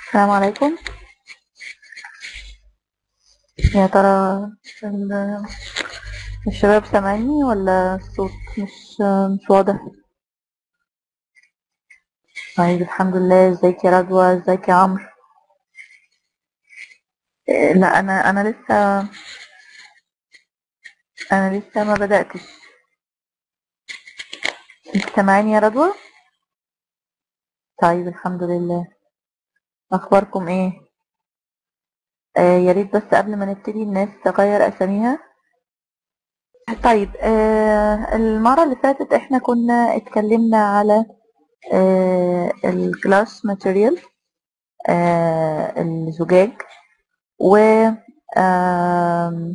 السلام عليكم يا ترى ال- الشباب سامعني ولا الصوت مش مش واضح طيب الحمد لله ازيك يا رضوى ازيك يا عمرو إيه، لا انا انا لسه انا لسه ما بدأتش انت سامعيني يا رضوى طيب الحمد لله اخباركم ايه آه يا ريت بس قبل ما نبتدي الناس تغير اساميها طيب آه المرة اللي فاتت احنا كنا اتكلمنا على آه الجلاس ماتيريال آه الزجاج و آم،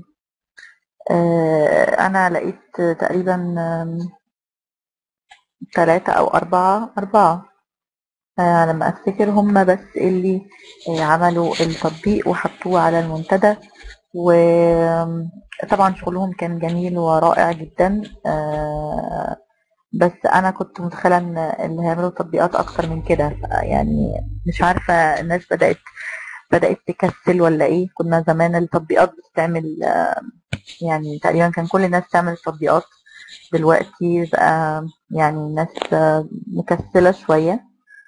آه انا لقيت تقريبا ثلاثة او اربعة اربعة آه، على ما افتكر هم بس اللي آه، عملوا التطبيق وحطوه على المنتدى وطبعا شغلهم كان جميل ورائع جدا آه، بس انا كنت متخيله ان اللي هيعملوا تطبيقات اكتر من كده ف- يعني مش عارفه الناس بدات بدات تكسل ولا ايه كنا زمان التطبيقات بتتعمل آه، يعني تقريبا كان كل الناس تعمل تطبيقات دلوقتي بقى يعني الناس آه، مكسله شويه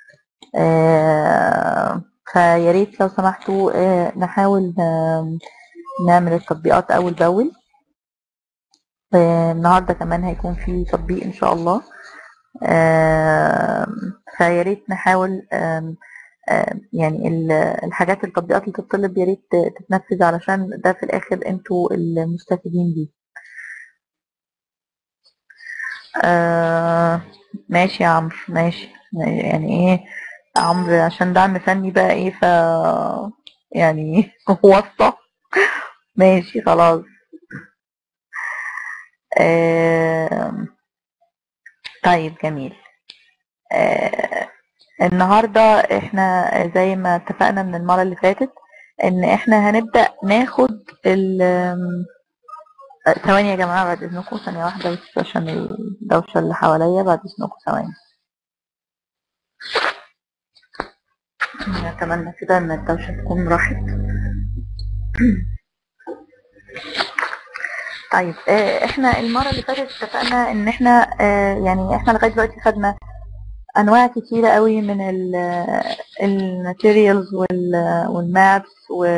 آه، فيا ريت لو سمحتوا آه، نحاول آه، نعمل التطبيقات أول بأول آه، النهاردة كمان هيكون في تطبيق إن شاء الله آه، فيا ريت نحاول آم، آم، يعني ال- الحاجات التطبيقات اللي تطلب يا ريت تتنفذ علشان ده في الآخر انتوا المستفيدين بيه آه، ماشي يا عمرو ماشي يعني ايه عمرو عشان دعم فني بقى ايه ف يعني واسطة ماشي خلاص آم، طيب جميل آه، النهاردة احنا زي ما اتفقنا من المرة اللي فاتت ان احنا هنبدأ ناخد ال آم، ثواني يا جماعة بعد اذنكم ثانية واحدة بس عشان الدوشة اللي حواليا بعد اذنكم ثواني اتمنى كده ان الدوشة تكون راحت طيب آه، احنا المرة اللي فاتت اتفقنا ان احنا آه، يعني احنا لغاية دلوقتي خدنا انواع كتيرة قوي من الماتيريالز والمابس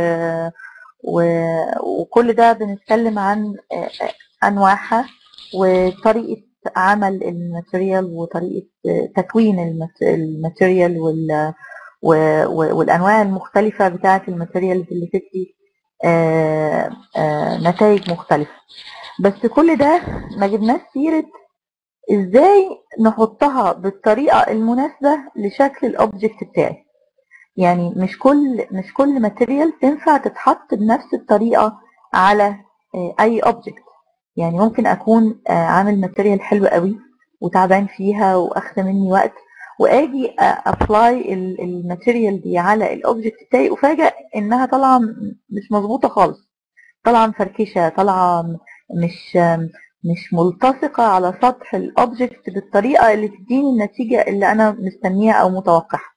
وكل ده بنتكلم عن آه، آه، انواعها وطريقة عمل الماتيريال وطريقة آه، تكوين المات- الماتيريال وال و- و- والانواع المختلفة بتاعة الماتيريالز اللي بتدي آه، آه، نتائج مختلفة بس كل ده ما جبناش سيرة ازاي نحطها بالطريقة المناسبة لشكل الاوبجكت بتاعي يعني مش كل مش كل ماتيريال تنفع تتحط بنفس الطريقة على آه، اي اوبجكت يعني ممكن اكون آه، عامل ماتيريال حلو قوي وتعبان فيها واخده مني وقت واجي ابلاي الماتيريال دي على الاوبجكت بتاعي افاجئ انها طالعه م- مش مظبوطه خالص طالعه مفركشه طالعه م- مش مش ملتصقه على سطح الاوبجكت بالطريقه اللي تديني النتيجه اللي انا مستنيها او متوقعها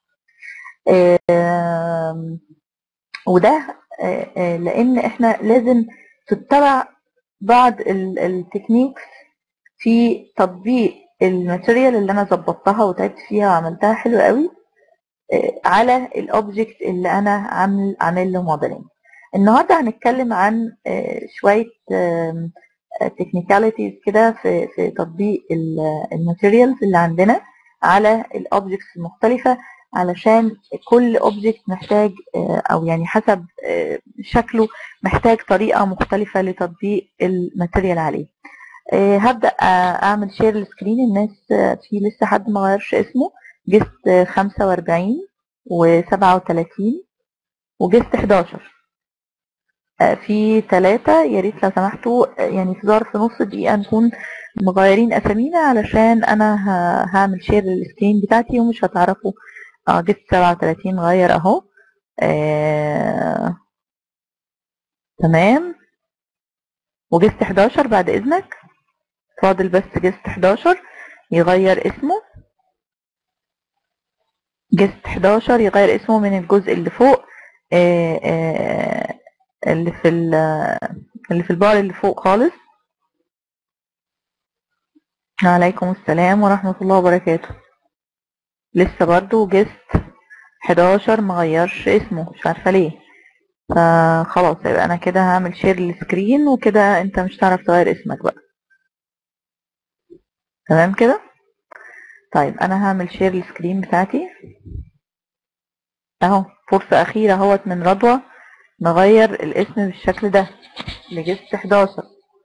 آم، وده آه، آه، لان احنا لازم تتبع بعض التكنيكس في تطبيق الماتيريال اللي انا ظبطتها وتعبت فيها وعملتها حلو قوي آه، على الاوبجكت اللي انا عامل عامل له موديلنج النهارده هنتكلم عن آه، شويه تكنيكاليتيز كده في في تطبيق الماتيريالز اللي عندنا على الاوبجكتس المختلفه علشان كل اوبجكت محتاج آه، او يعني حسب آه، شكله محتاج طريقه مختلفه لتطبيق الماتيريال عليه آه، هبدأ آه، أعمل شير السكرين الناس آه، في لسه حد ما غيرش اسمه جست آه، 45 و37 وجست 11 آه، في ثلاثة يا ريت لو سمحتوا آه، يعني في ظرف نص دقيقة نكون مغيرين أسامينا علشان أنا ه- هعمل شير للسكرين بتاعتي ومش هتعرفوا اه جست 37 غير أهو آه، تمام وجست 11 بعد إذنك فاضل بس جست 11 يغير اسمه جست 11 يغير اسمه من الجزء اللي فوق آه، آه، اللي في اللي في البار اللي فوق خالص عليكم السلام ورحمة الله وبركاته لسه برضو جست 11 مغيرش اسمه مش عارفة ليه فخلاص يبقى انا كده هعمل شير للسكرين وكده انت مش هتعرف تغير اسمك بقى تمام كده طيب انا هعمل شير للسكرين بتاعتي اهو فرصة اخيرة اهوت من رضوى نغير الاسم بالشكل ده لجست 11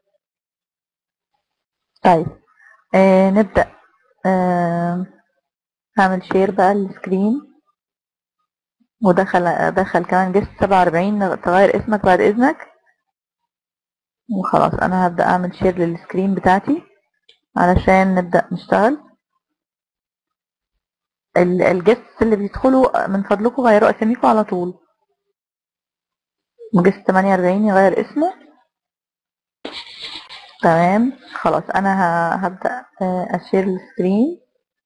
طيب آه نبدأ آه هعمل شير بقى السكرين ودخل دخل كمان جست 47 تغير اسمك بعد اذنك وخلاص انا هبدأ اعمل شير للسكرين بتاعتي علشان نبدأ نشتغل الجست اللي بيدخلوا من فضلكم غيروا اساميكم على طول جست 48 يغير اسمه تمام خلاص انا هبدأ آه، اشير السكرين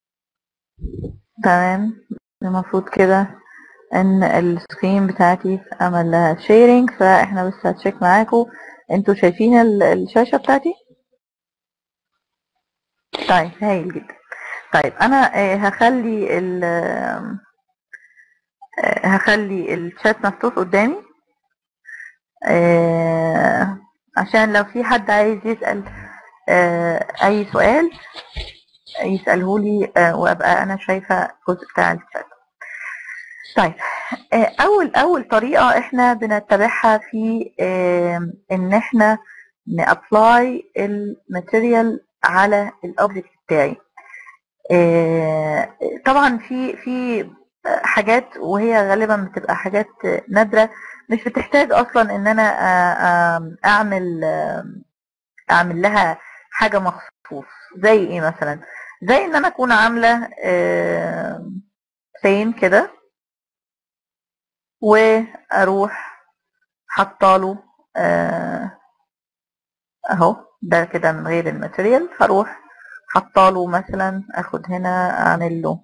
تمام المفروض كده ان السكرين بتاعتي عمل لها شيرنج فاحنا بس هتشيك معاكم انتوا شايفين الشاشة بتاعتي طيب هايل جدا طيب انا آه، هخلي ال آه، هخلي الشات مفتوح قدامي آه، عشان لو في حد عايز يسأل اي سؤال يسأله لي وابقى انا شايفة الجزء بتاع الشات طيب اول اول طريقة احنا بنتبعها في ان احنا نابلاي الماتيريال على الاوبجكت بتاعي آه، طبعا في في حاجات وهي غالبا بتبقى حاجات نادرة مش بتحتاج اصلا ان انا آه، اعمل اعمل لها حاجة مخصوص زي ايه مثلا زي ان انا اكون عاملة فين كده واروح حطاله آه، اهو ده كده من غير الماتيريال هروح حطاله مثلا اخد هنا اعمل له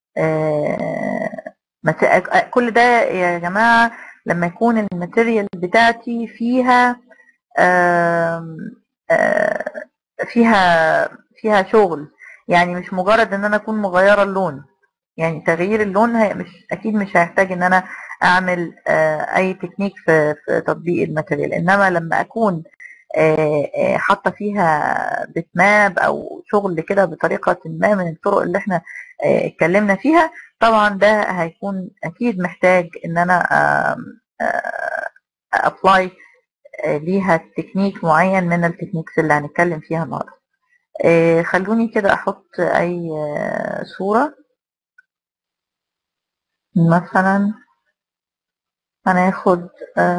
آه كل ده يا جماعة لما يكون الماتيريال بتاعتي فيها آه آه فيها فيها شغل يعني مش مجرد ان انا اكون مغيرة اللون يعني تغيير اللون مش اكيد مش هيحتاج ان انا اعمل آه اي تكنيك في, في تطبيق الماتيريال انما لما اكون آه، آه، حاطه فيها بتماب او شغل كده بطريقه ما من الطرق اللي احنا آه، اتكلمنا فيها طبعا ده هيكون اكيد محتاج ان انا ابلاي ليها تكنيك معين من التكنيكس اللي هنتكلم فيها النهارده خلوني كده احط اي صوره مثلا هناخد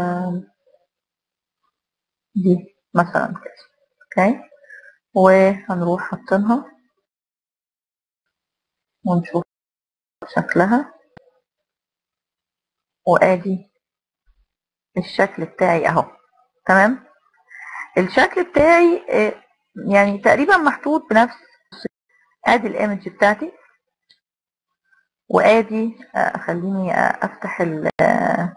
دي مثلا كده اوكي وهنروح حاطينها ونشوف شكلها وادي الشكل بتاعي اهو تمام الشكل بتاعي آه، يعني تقريبا محطوط بنفس ادي الايمج بتاعتي وادي آه، خليني افتح ال آه،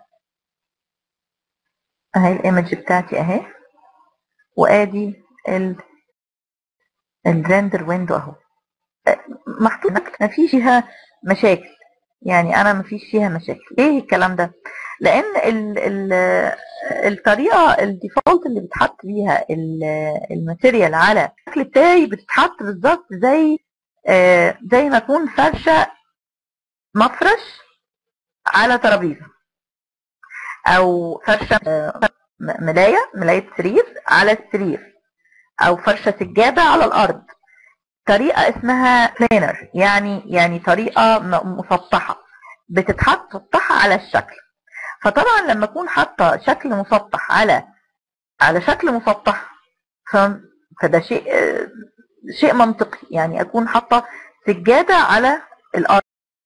اهي الايمج بتاعتي اهي وادي ال الريندر ويندو اهو محطوط ما فيش فيها مشاكل يعني انا ما فيش فيها مشاكل ايه الكلام ده لان ال ال الطريقه الديفولت اللي بتحط بيها الماتيريال على الشكل بتاعي بتتحط بالظبط زي آه زي ما اكون فرشه مفرش على ترابيزه او فرشه آه ملاية ملاية سرير على السرير او فرشة سجادة على الارض طريقة اسمها بلانر يعني يعني طريقة مسطحة بتتحط سطحة على الشكل فطبعا لما اكون حاطة شكل مسطح على على شكل مسطح فده شيء شيء منطقي يعني اكون حاطة سجادة على الارض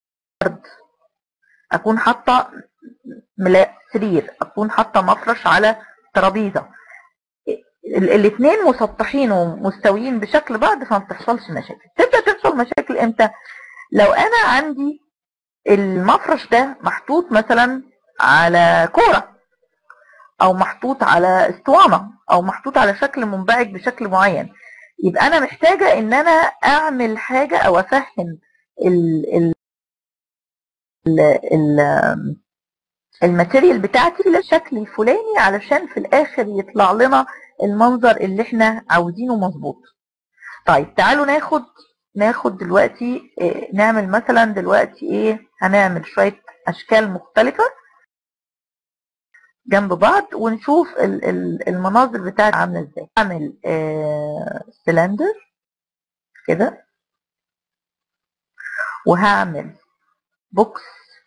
اكون حاطة سرير اكون حاطه مفرش على ترابيزه الاثنين مسطحين ومستويين بشكل بعض فما بتحصلش مشاكل تبدا تحصل مشاكل امتى لو انا عندي المفرش ده محطوط مثلا على كوره او محطوط على اسطوانه او محطوط على شكل منبعج بشكل معين يبقى انا محتاجه ان انا اعمل حاجه او افهم ال ال ال ال الماتيريال بتاعتي للشكل الفلاني علشان في الاخر يطلع لنا المنظر اللي احنا عاوزينه مظبوط طيب تعالوا ناخد ناخد دلوقتي إيه نعمل مثلا دلوقتي ايه هنعمل شوية اشكال مختلفة جنب بعض ونشوف ال- ال- المناظر بتاعتي عاملة ازاي اعمل آه سلندر كده وهعمل بوكس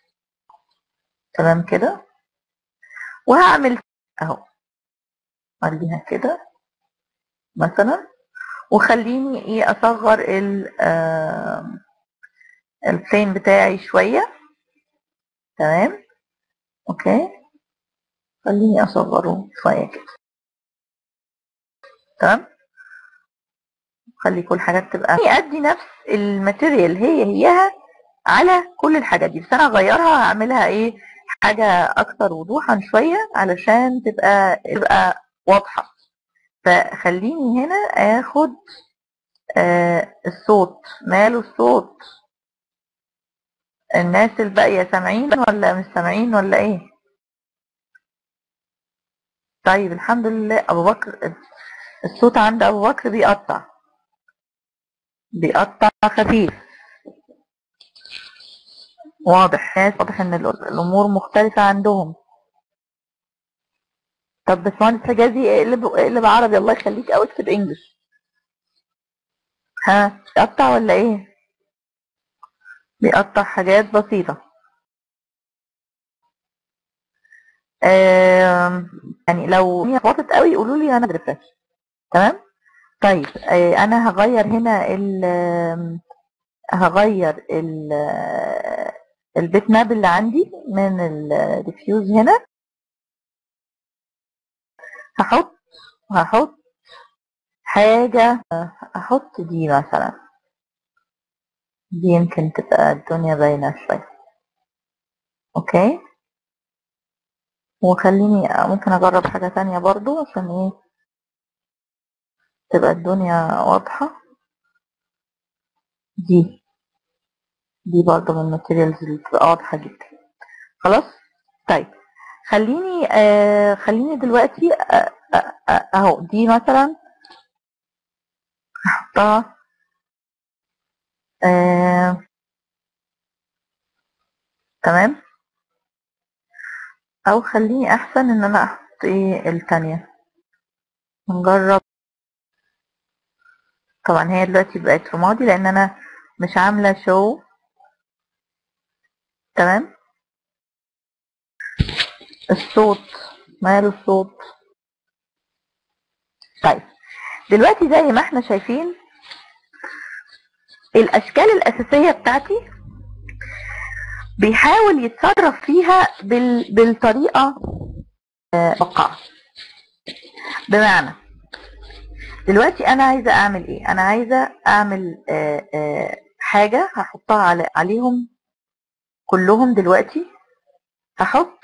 تمام كده وهعمل اهو خليها كده مثلا وخليني ايه اصغر ال آه البلين بتاعي شوية تمام اوكي خليني اصغره شوية كده تمام خلي كل حاجات تبقى ادي نفس الماتيريال هي هيها على كل الحاجات دي بس انا هغيرها هعملها ايه حاجة اكثر وضوحا شوية علشان تبقى تبقى واضحة فخليني هنا اخد آه الصوت ماله الصوت الناس الباقية سامعين ولا مش سامعين ولا ايه طيب الحمد لله ابو بكر الصوت عند ابو بكر بيقطع بيقطع خفيف واضح ناس واضح ان الأ- الامور مختلفة عندهم طب باشمهندس حجازي اقلب اقلب عربي الله يخليك او اكتب انجلش ها بيقطع ولا ايه بيقطع حاجات بسيطة آم، يعني لو هي فاضت قوي قولوا لي انا ريفرش تمام طيب آه، انا هغير هنا ال آم، هغير ال آه، البيت ماب اللي عندي من الديفيوز هنا هحط هحط حاجة هحط دي مثلا دي يمكن تبقى الدنيا باينة شوية اوكي وخليني ممكن اجرب حاجة تانية برضو عشان ايه تبقى الدنيا واضحة دي دي برضو من الماتيريالز اللي بتبقى واضحة جدا خلاص طيب خليني آه خليني دلوقتي آه آه آه اهو دي مثلا هحطها آه تمام او خليني احسن ان انا احط ايه التانية نجرب طبعا هي دلوقتي بقت رمادي لان انا مش عاملة شو تمام الصوت ماله الصوت طيب دلوقتي زي ما احنا شايفين الاشكال الاساسية بتاعتي بيحاول يتصرف فيها بال... بالطريقة المتوقعة بمعنى دلوقتي انا عايزة اعمل ايه انا عايزة اعمل آه، آه، حاجة هحطها على عليهم كلهم دلوقتي هحط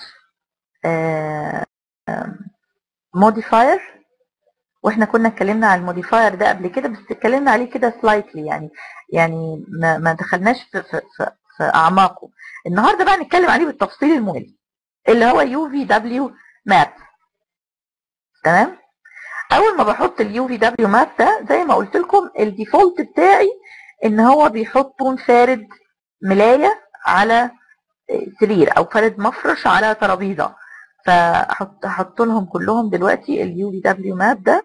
موديفاير واحنا كنا اتكلمنا على الموديفاير ده قبل كده بس اتكلمنا عليه كده سلايتلي يعني يعني ما, ما دخلناش في, في, في, في اعماقه النهارده بقى نتكلم عليه بالتفصيل المهم اللي هو يو في دبليو ماب تمام اول ما بحط اليو في دبليو ماب ده زي ما قلت لكم الديفولت بتاعي ان هو بيحط لون فارد ملايه على سرير او فارد مفرش على ترابيزه فاحط احط لهم كلهم دلوقتي اليو في دبليو ماب ده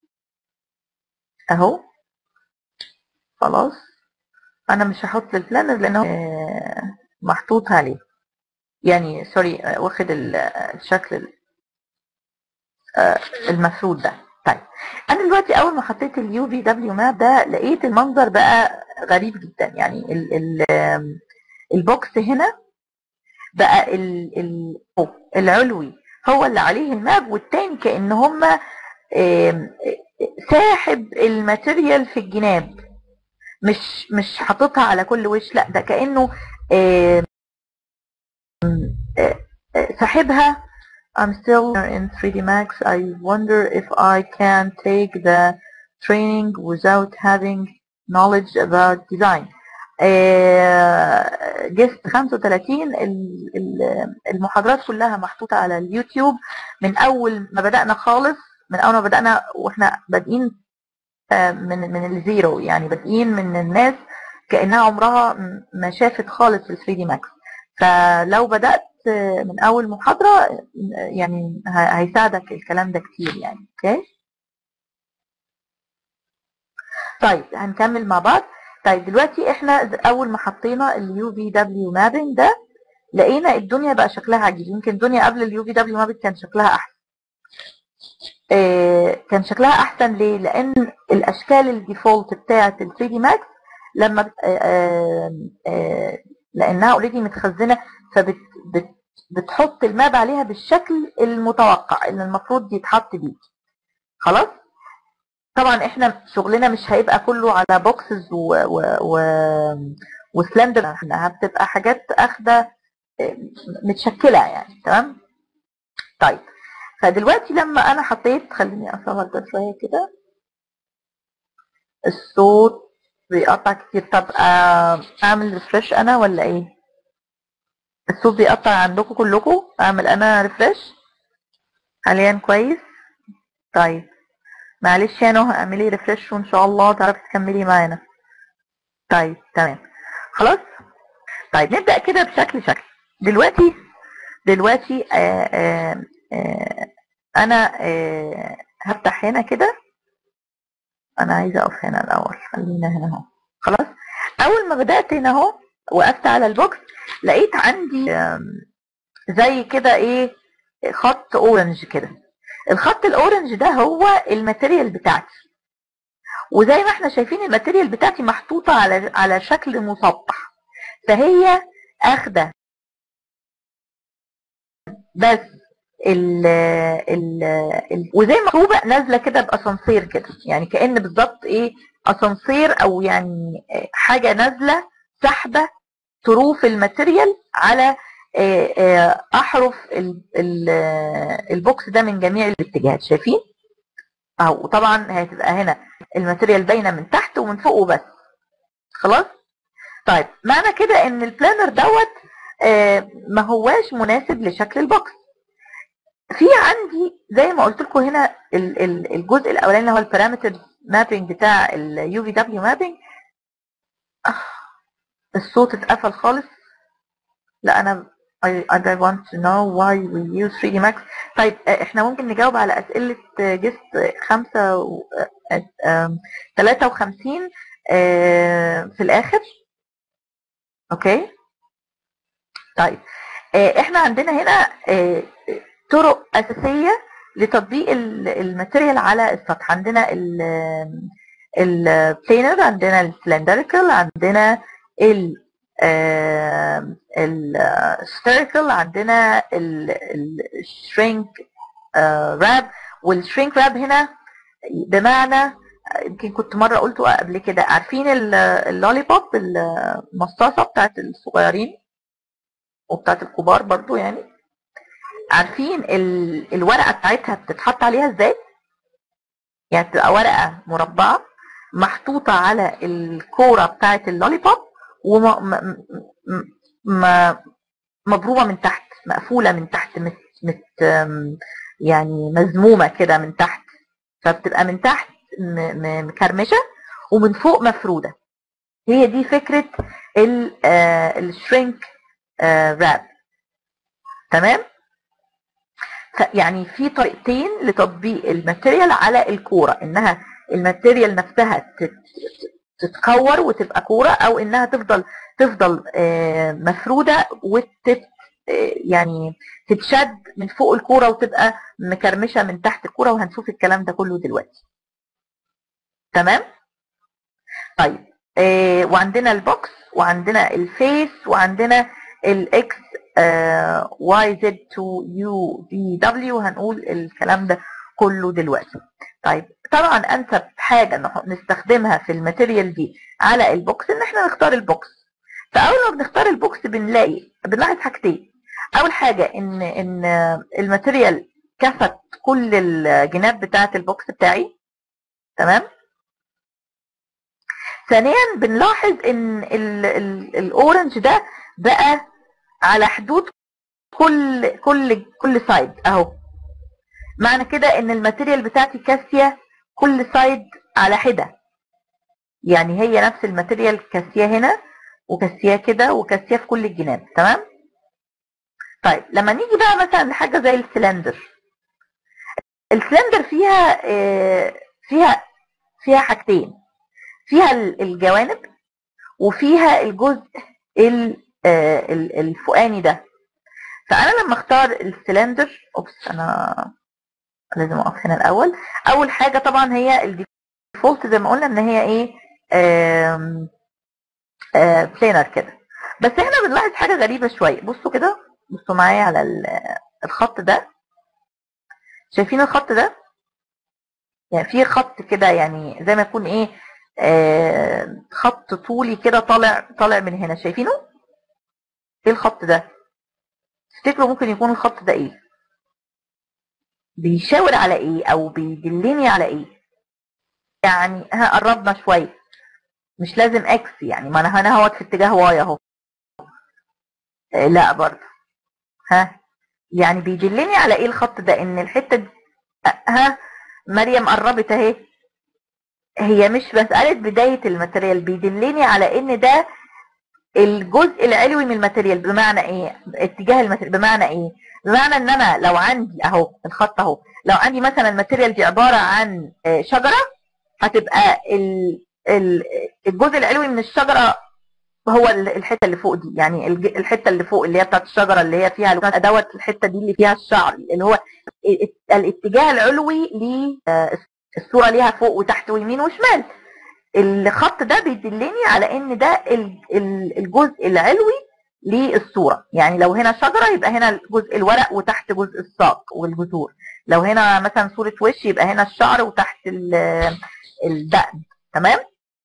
اهو خلاص انا مش هحط البلانر لانه آه، محطوط عليه يعني سوري آه، واخد ال- الشكل ال- آه، المفروض ده طيب انا دلوقتي اول ما حطيت اليو في دبليو ماب ده لقيت المنظر بقى غريب جدا يعني ال ال آم، البوكس هنا بقى ال ال العلوي هو اللي عليه الماب والتاني كأن هما آم، ساحب الماتيريال في الجناب مش مش حاططها على كل وش لا ده كأنه آم، ساحبها I'm still in 3D Max I wonder if I can take the training without having knowledge about design جست 35 ال- ال- المحاضرات كلها محطوطة على اليوتيوب من أول ما بدأنا خالص من أول ما بدأنا وإحنا بادئين آه، من من الزيرو يعني بادئين من الناس كأنها عمرها م- ما شافت خالص ال 3 دي ماكس فلو بدأت آه، من أول محاضرة آه، يعني ه- هيساعدك الكلام ده كتير يعني اوكي طيب هنكمل مع بعض طيب دلوقتي احنا د- اول ما حطينا اليو في دبليو مابنج ده لقينا الدنيا بقى شكلها عجيب يمكن الدنيا قبل اليو في دبليو مابنج كان شكلها احسن آه، كان شكلها احسن ليه لان الاشكال الديفولت بتاعه ال 3 دي ماكس لما بت- آه، آه، آه، لانها اوريدي متخزنه فبت بت بتحط الماب عليها بالشكل المتوقع اللي المفروض يتحط بيه خلاص طبعا احنا شغلنا مش هيبقى كله على بوكسز و و و وسلندر احنا بتبقى حاجات اخده آه، متشكله يعني تمام طيب فدلوقتي لما انا حطيت خليني اصغر ده شويه كده الصوت بيقطع كتير طب آه، اعمل ريفرش انا ولا ايه الصوت بيقطع عندكم كلكم اعمل انا ريفرش حاليا كويس طيب معلش يا نهى اعملي ريفرش وان شاء الله تعرفي تكملي معانا طيب تمام خلاص طيب نبدا كده بشكل شكل دلوقتي دلوقتي آه آه آه انا آه هفتح هنا كده انا عايزه اقف هنا الاول خلينا هنا اهو خلاص اول ما بدات هنا اهو وقفت على البوكس لقيت عندي آم، زي كده ايه خط اورنج كده الخط الاورنج ده هو الماتيريال بتاعتي وزي ما احنا شايفين الماتيريال بتاعتي محطوطه على على شكل مسطح فهي اخده بس ال ال ال وزي ما مكتوبه نازله كده باسانسير كده يعني كان بالظبط ايه اسانسير او يعني حاجه نازله سحبه طروف الماتيريال على آه، آه، احرف ال- ال- آه، البوكس ده من جميع الاتجاهات شايفين اهو طبعا هتبقى هنا الماتيريال باينه من تحت ومن فوق وبس خلاص طيب معنى كده ان البلانر دوت آه، ما هواش مناسب لشكل البوكس في عندي زي ما قلت لكم هنا ال- ال- الجزء الاولاني اللي هو البارامتر مابينج بتاع اليو في دبليو مابينج الصوت اتقفل خالص لا انا I, I want to know why we use 3D Max طيب آه، احنا ممكن نجاوب على اسئلة آه، جست خمسة و- آه، آه، 53 آه، في الاخر اوكي طيب آه، احنا عندنا هنا آه، طرق اساسيه لتطبيق ال- الماتيريال على السطح عندنا البلينر عندنا السلندريكال عندنا ال السفيريكال عندنا الشرينك راب والشرينك راب هنا بمعنى يمكن كنت مره قلته قبل كده عارفين اللولي بوب المصاصه بتاعت الصغيرين وبتاعت الكبار برضو يعني عارفين ال- الورقه بتاعتها بتتحط عليها ازاي يعني بتبقى ورقه مربعه محطوطه على الكوره بتاعت اللولي بوب ومبرومه من تحت مقفوله من تحت مت مت أم، يعني مزمومه كده من تحت فبتبقى من تحت م- م- مكرمشه ومن فوق مفروده هي دي فكره الشرينك راب تمام ف- يعني في طريقتين لتطبيق الماتيريال على الكوره انها الماتيريال نفسها تت- تتكور وتبقى كوره او انها تفضل تفضل آه، مفروده وتت آه، يعني تتشد من فوق الكوره وتبقى مكرمشه من تحت الكوره وهنشوف الكلام ده كله دلوقتي تمام طيب آه، وعندنا البوكس وعندنا الفيس وعندنا الاكس واي زد تو يو في دبليو هنقول الكلام ده كله دلوقتي طيب طبعا انسب حاجه نح- نستخدمها في الماتيريال دي على البوكس ان احنا نختار البوكس فاول ما بنختار البوكس بنلاقي بنلاحظ حاجتين اول حاجه ان ان الماتيريال كفت كل الجناب بتاعه البوكس بتاعي تمام ثانيا بنلاحظ ان ال ال الاورنج ده بقى على حدود كل كل كل سايد اهو معنى كده ان الماتيريال بتاعتي كاسيه كل سايد على حده يعني هي نفس الماتيريال كاسيه هنا وكاسيه كده وكاسيه في كل الجناب تمام طيب لما نيجي بقى مثلا لحاجه زي السلندر السلندر فيها آه، فيها فيها حاجتين فيها ال- الجوانب وفيها الجزء ال- آه، ال- الفوقاني ده فانا لما اختار السلندر اوبس انا لازم اقف هنا الاول اول حاجه طبعا هي الديفولت زي ما قلنا ان هي ايه بلينر كده بس احنا بنلاحظ حاجه غريبه شويه بصوا كده بصوا معايا على ال- الخط ده شايفين الخط ده يعني في خط كده يعني زي ما يكون ايه آه خط طولي كده طالع طالع من هنا شايفينه ايه الخط ده تفتكروا ممكن يكون الخط ده ايه بيشاور على ايه او بيدلني على ايه يعني ها قربنا شويه مش لازم اكس يعني ما انا هنا اهوت في اتجاه واي اهو آه، لا برضه ها يعني بيدلني على ايه الخط ده ان الحته دي آه، ها مريم قربت اهي هي مش مساله بدايه الماتيريال بيدلني على ان ده الجزء العلوي من الماتيريال بمعنى ايه اتجاه الماتيريال بمعنى ايه بمعنى ان انا لو عندي اهو الخط اهو لو عندي مثلا الماتيريال دي عباره عن آه، شجره هتبقى ال- ال- الجزء العلوي من الشجره هو ال- الحته اللي فوق دي يعني الج- الحته اللي فوق اللي هي بتاعت الشجره اللي هي فيها دوت الحته دي اللي فيها الشعر اللي هو ال- الاتجاه العلوي للصوره ليها فوق وتحت ويمين وشمال الخط ده بيدلني على ان ده ال- ال- الجزء العلوي للصوره يعني لو هنا شجره يبقى هنا جزء الورق وتحت جزء الساق والجذور لو هنا مثلا صوره وش يبقى هنا الشعر وتحت ال- الدقن تمام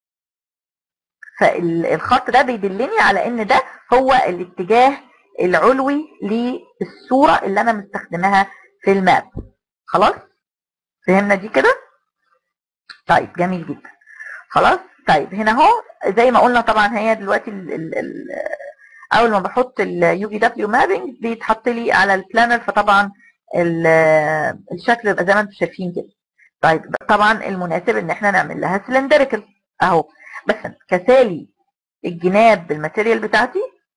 فالخط ده بيدلني على ان ده هو الاتجاه العلوي للصوره اللي انا مستخدماها في الماب خلاص فهمنا دي كده طيب جميل جدا خلاص طيب هنا اهو زي ما قلنا طبعا هي دلوقتي ال ال ال اول ما بحط اليو في دبليو مابنج بيتحط لي على البلانر فطبعا ال- الشكل يبقى زي ما انتم شايفين كده طيب طبعا المناسب ان احنا نعمل لها سلندريكال اهو بس كسالي الجناب بالماتيريال بتاعتي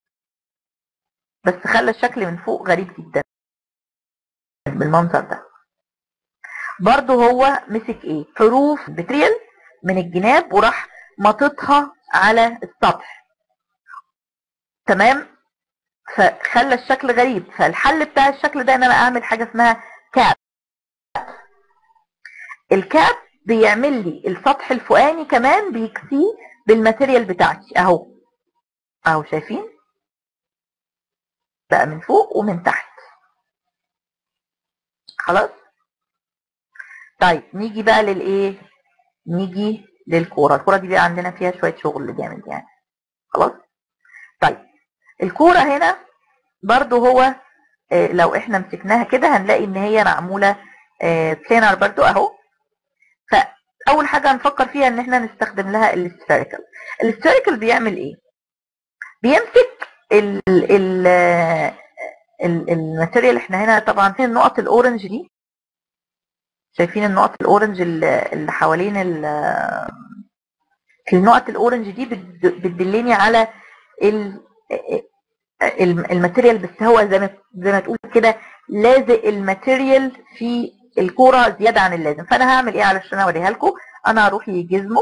بس خلى الشكل من فوق غريب جدا بالمنظر ده برضو هو مسك ايه حروف ماتيريال من الجناب وراح مططها على السطح تمام فخلى الشكل غريب فالحل بتاع الشكل ده ان انا اعمل حاجه اسمها كاب الكاب بيعمل لي السطح الفوقاني كمان بيكسيه بالماتيريال بتاعتي اهو اهو شايفين بقى من فوق ومن تحت خلاص طيب نيجي بقى للايه نيجي للكوره الكوره دي بقى عندنا فيها شويه شغل جامد يعني خلاص طيب الكوره هنا برضو هو آه، لو احنا مسكناها كده هنلاقي ان هي معموله بلينر برضو اهو فاول حاجه هنفكر فيها ان احنا نستخدم لها السفيريكال السفيريكال بيعمل ايه بيمسك ال ال ال- الماتيريال احنا هنا طبعا في النقط الاورنج دي شايفين النقط الاورنج اللي اللي حوالين ال- النقط الاورنج دي بت- بتدلني على ال- الم- الماتيريال بس هو زي ما زي ما تقول كده لازق الماتيريال في الكوره زياده عن اللازم فانا هعمل ايه علشان اوريها لكم انا هروح لجزمه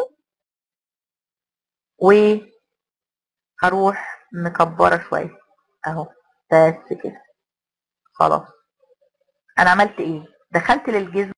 وهروح مكبره شويه اهو بس كده خلاص انا عملت ايه دخلت للجزم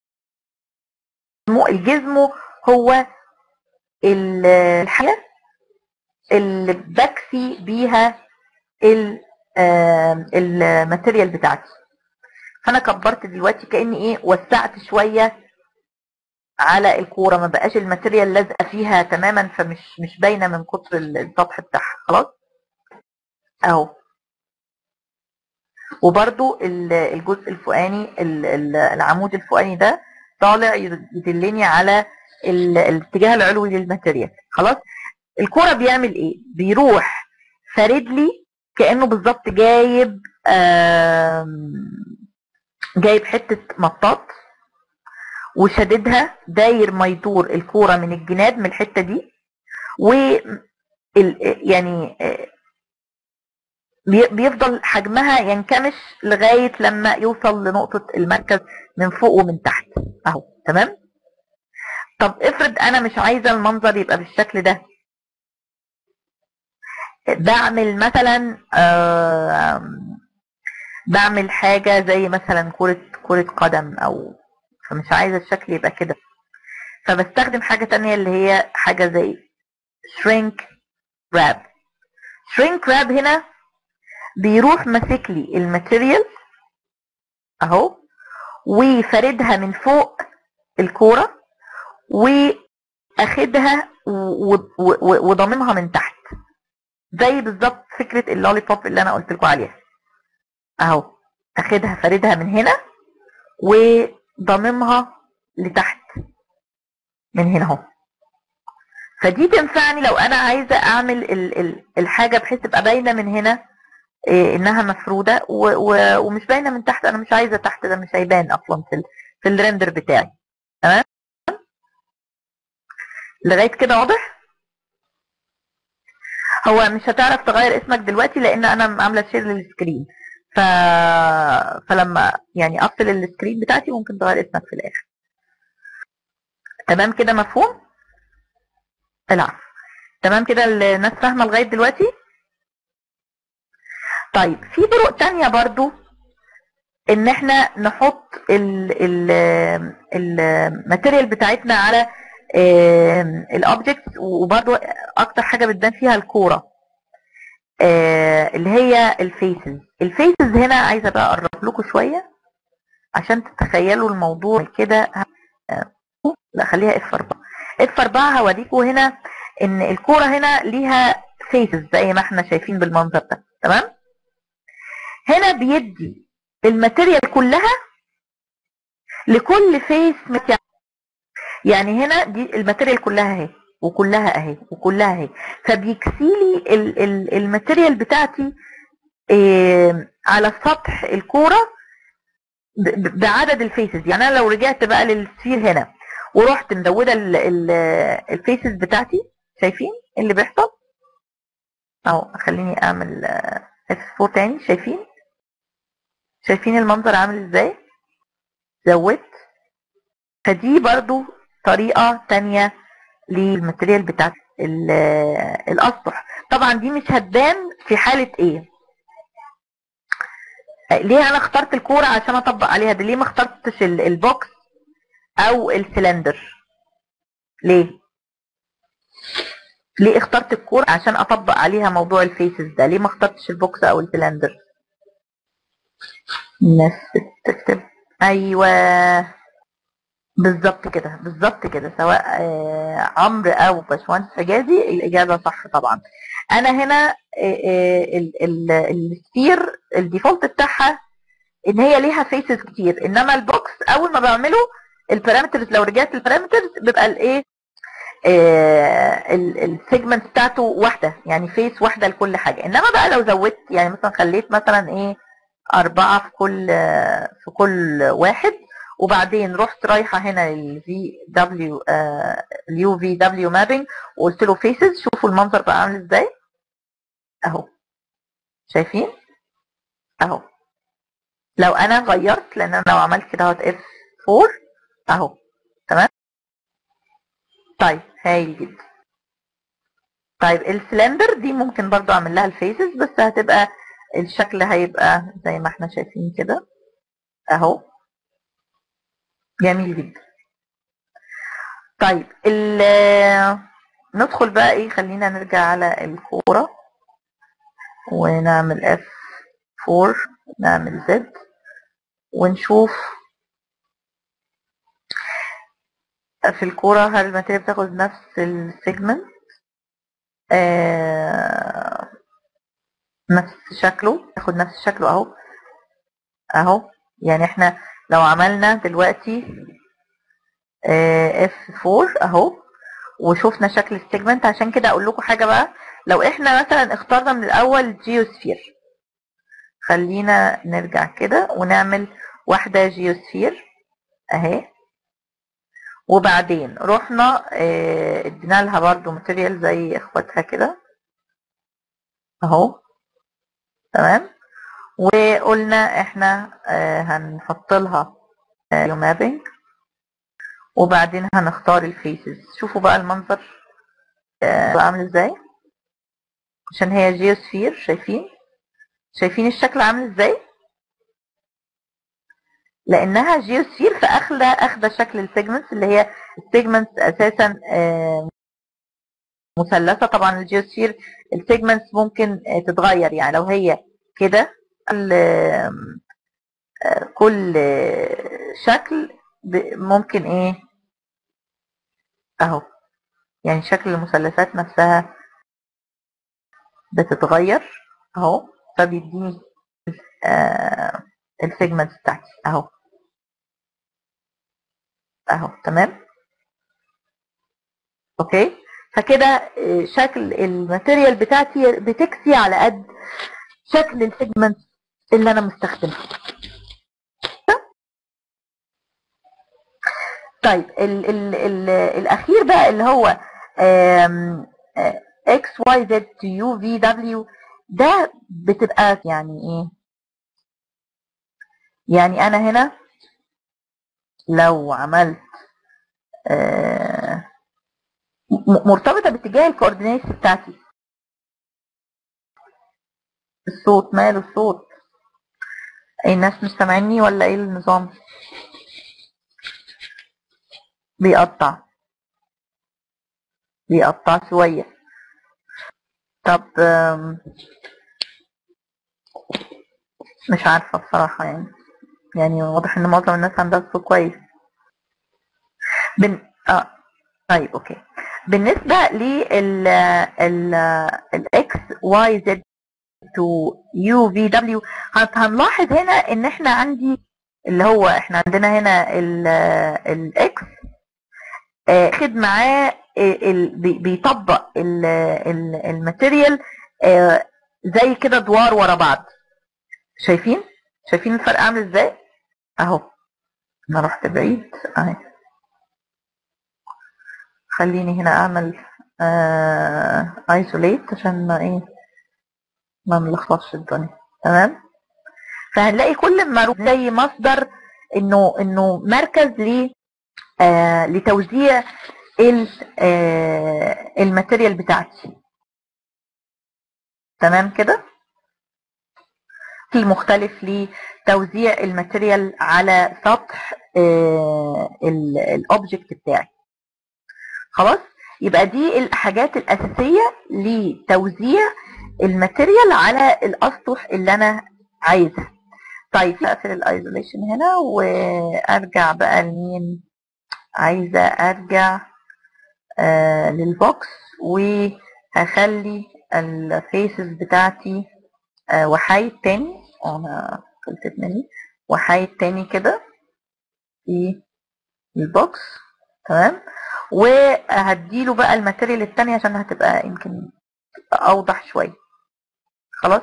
الجزم هو ال- الحاجه اللي بكسي بيها ال- آم، الماتيريال بتاعتي فانا كبرت دلوقتي كاني ايه وسعت شويه على الكوره ما بقاش الماتيريال لازقه فيها تماما فمش مش باينه من كتر ال- السطح بتاعها خلاص اهو وبرده الجزء الفوقاني ال- ال- العمود الفوقاني ده طالع يدلني على ال- الاتجاه العلوي للماتيريال خلاص الكوره بيعمل ايه بيروح فارد لي كانه بالظبط جايب آم، جايب حته مطاط وشددها داير ما يدور الكوره من الجناب من الحته دي و ال- يعني آه، بي- بيفضل حجمها ينكمش لغايه لما يوصل لنقطه المركز من فوق ومن تحت اهو تمام طب افرض انا مش عايزه المنظر يبقى بالشكل ده بعمل مثلا آم، بعمل حاجه زي مثلا كره كره قدم او فمش عايزه الشكل يبقى كده فبستخدم حاجه تانية اللي هي حاجه زي shrink wrap shrink wrap هنا بيروح ماسك لي الماتيريال اهو وفاردها من فوق الكوره واخدها و- و- و- وضاممها من تحت زي بالظبط فكره اللولي بوب اللي انا قلت لكم عليها اهو اخدها فاردها من هنا وضاممها لتحت من هنا اهو فدي تنفعني لو انا عايزه اعمل ال ال الحاجه بحيث تبقى باينه من هنا إيه انها مفروده و و ومش باينه من تحت انا مش عايزه تحت ده مش هيبان اصلا في ال في الريندر بتاعي تمام لغايه كده واضح هو مش هتعرف تغير اسمك دلوقتي لان انا عامله شير للسكرين ف... فلما يعني افصل السكرين بتاعتي ممكن تغير اسمك في الاخر تمام كده مفهوم العفو تمام كده الناس فاهمه لغايه دلوقتي طيب في طرق تانية برضو ان احنا نحط ال ال الماتيريال بتاعتنا على الاوبجكتس وبرضو اكتر حاجه بتبان فيها الكوره آه، اللي هي الفيسز الفيسز هنا عايزه بقى اقرب لكم شويه عشان تتخيلوا الموضوع كده آه، لا خليها اف 4 اف 4 هوريكم هنا ان الكوره هنا ليها فيسز زي ما احنا شايفين بالمنظر ده تمام هنا بيدي الماتيريال كلها لكل فيس مكان يعني هنا دي الماتيريال كلها اهي وكلها اهي وكلها اهي فبيكسيلي ال- ال- الماتيريال بتاعتي إيه على سطح الكوره ب- ب- بعدد الفيسز يعني انا لو رجعت بقى للسفير هنا ورحت مزوده ال- ال- الفيسز بتاعتي شايفين اللي بيحصل اهو خليني اعمل اف 4 تاني شايفين شايفين المنظر عامل ازاي زودت فدي برضو طريقة تانية للماتريال بتاعت ال- الاسطح طبعا دي مش هتبان في حالة ايه ليه انا اخترت الكورة عشان اطبق عليها دي ليه ما اخترتش ال- البوكس او السلندر ليه ليه اخترت الكورة عشان اطبق عليها موضوع الفيسز ده ليه ما اخترتش البوكس او السلندر الناس بتكتب ايوه بالظبط كده بالظبط كده سواء آه، عمرو او باشمهندس حجازي الاجابه صح طبعا انا هنا آه، آه، ال- ال- السفير الديفولت بتاعها ان هي ليها فيسز كتير انما البوكس اول ما بعمله البارامترز لو رجعت البارامترز بيبقى الايه السيجمنت بتاعته واحده يعني فيس واحده لكل حاجه انما بقى لو زودت يعني مثلا خليت مثلا ايه أربعة في كل في كل واحد وبعدين رحت رايحة هنا للفي دبليو اليو في دبليو مابينج وقلت له فيسز شوفوا المنظر بقى عامل ازاي اهو شايفين اهو لو انا غيرت لان انا لو عملت كده اهوت اف 4 اهو تمام طيب هايل جدا طيب السلندر دي ممكن برضو اعمل لها الفيسز بس هتبقى الشكل هيبقى زي ما احنا شايفين كده اهو جميل جدا طيب ال- ندخل بقى ايه خلينا نرجع على الكورة ونعمل اف 4 نعمل زد ونشوف في الكورة هل الماتيريال بتاخد نفس السيجمنت آه نفس شكله تاخد نفس شكله اهو اهو يعني احنا لو عملنا دلوقتي اف 4 اهو وشوفنا شكل السيجمنت عشان كده اقول لكم حاجه بقى لو احنا مثلا اخترنا من الاول جيوسفير خلينا نرجع كده ونعمل واحده جيوسفير اهي وبعدين رحنا اه ادينا لها برضو ماتيريال زي اخواتها كده اهو تمام وقلنا احنا اه هنحط لها اه مابينج وبعدين هنختار الفيسز شوفوا بقى المنظر بقى عامل ازاي عشان هي جيوسفير شايفين شايفين الشكل عامل ازاي لانها جيوسفير فاخده اخده شكل السيجمنتس اللي هي السيجمنتس اساسا مثلثه طبعا الجيوسفير السيجمنتس ممكن تتغير يعني لو هي كده كل شكل ممكن ايه اهو يعني شكل المثلثات نفسها بتتغير اهو فبيديني آه السيجمنتس بتاعتي اهو اهو تمام اوكي فكده شكل الماتيريال بتاعتي بتكسي على قد شكل السيجمنتس اللي انا مستخدمها طيب ال ال ال الاخير بقى اللي هو اكس واي زد تو يو في دبليو ده بتبقى يعني ايه يعني انا هنا لو عملت آه مرتبطة باتجاه الكوردينيتس بتاعتي الصوت ماله الصوت الناس مش سامعيني ولا ايه النظام بيقطع بيقطع شوية طب مش عارفة بصراحة يعني يعني واضح ان معظم الناس عندها صوت كويس بن... اه طيب اوكي بالنسبة لل ال الاكس واي زد تو يو في دبليو هنلاحظ هنا ان احنا عندي اللي هو احنا عندنا هنا الاكس خد معاه بيطبق الماتيريال زي كده دوار ورا بعض شايفين شايفين الفرق عامل ازاي اهو انا رحت بعيد اهي خليني هنا اعمل ايزوليت عشان ما ايه ما نلخبطش الدنيا تمام فهنلاقي كل ما زي مصدر انه انه مركز ل آه لتوزيع آه الماتيريال بتاعتي تمام كده في مختلف لتوزيع الماتيريال على سطح آه الاوبجكت بتاعي خلاص يبقى دي الحاجات الاساسيه لتوزيع الماتيريال على الاسطح اللي انا عايزها طيب اقفل الايزوليشن هنا وارجع بقى لمين عايزه ارجع آه للبوكس وهخلي الفيسز بتاعتي آه وحايد تاني انا فلتت مني وحايد تاني كده في البوكس تمام وهديله بقى الماتيريال التانية عشان هتبقى يمكن اوضح شوية خلاص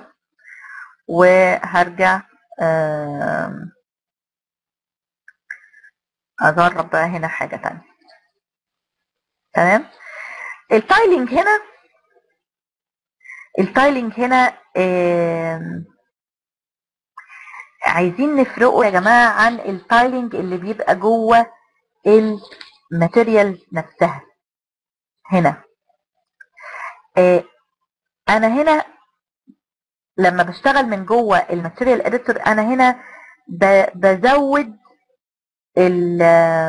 وهرجع اجرب بقى هنا حاجة تانية تمام التايلينج هنا التايلينج هنا عايزين نفرقه يا جماعة عن التايلينج اللي بيبقى جوه الماتيريال نفسها هنا انا هنا لما بشتغل من جوه الماتيريال اديتور انا هنا بزود ال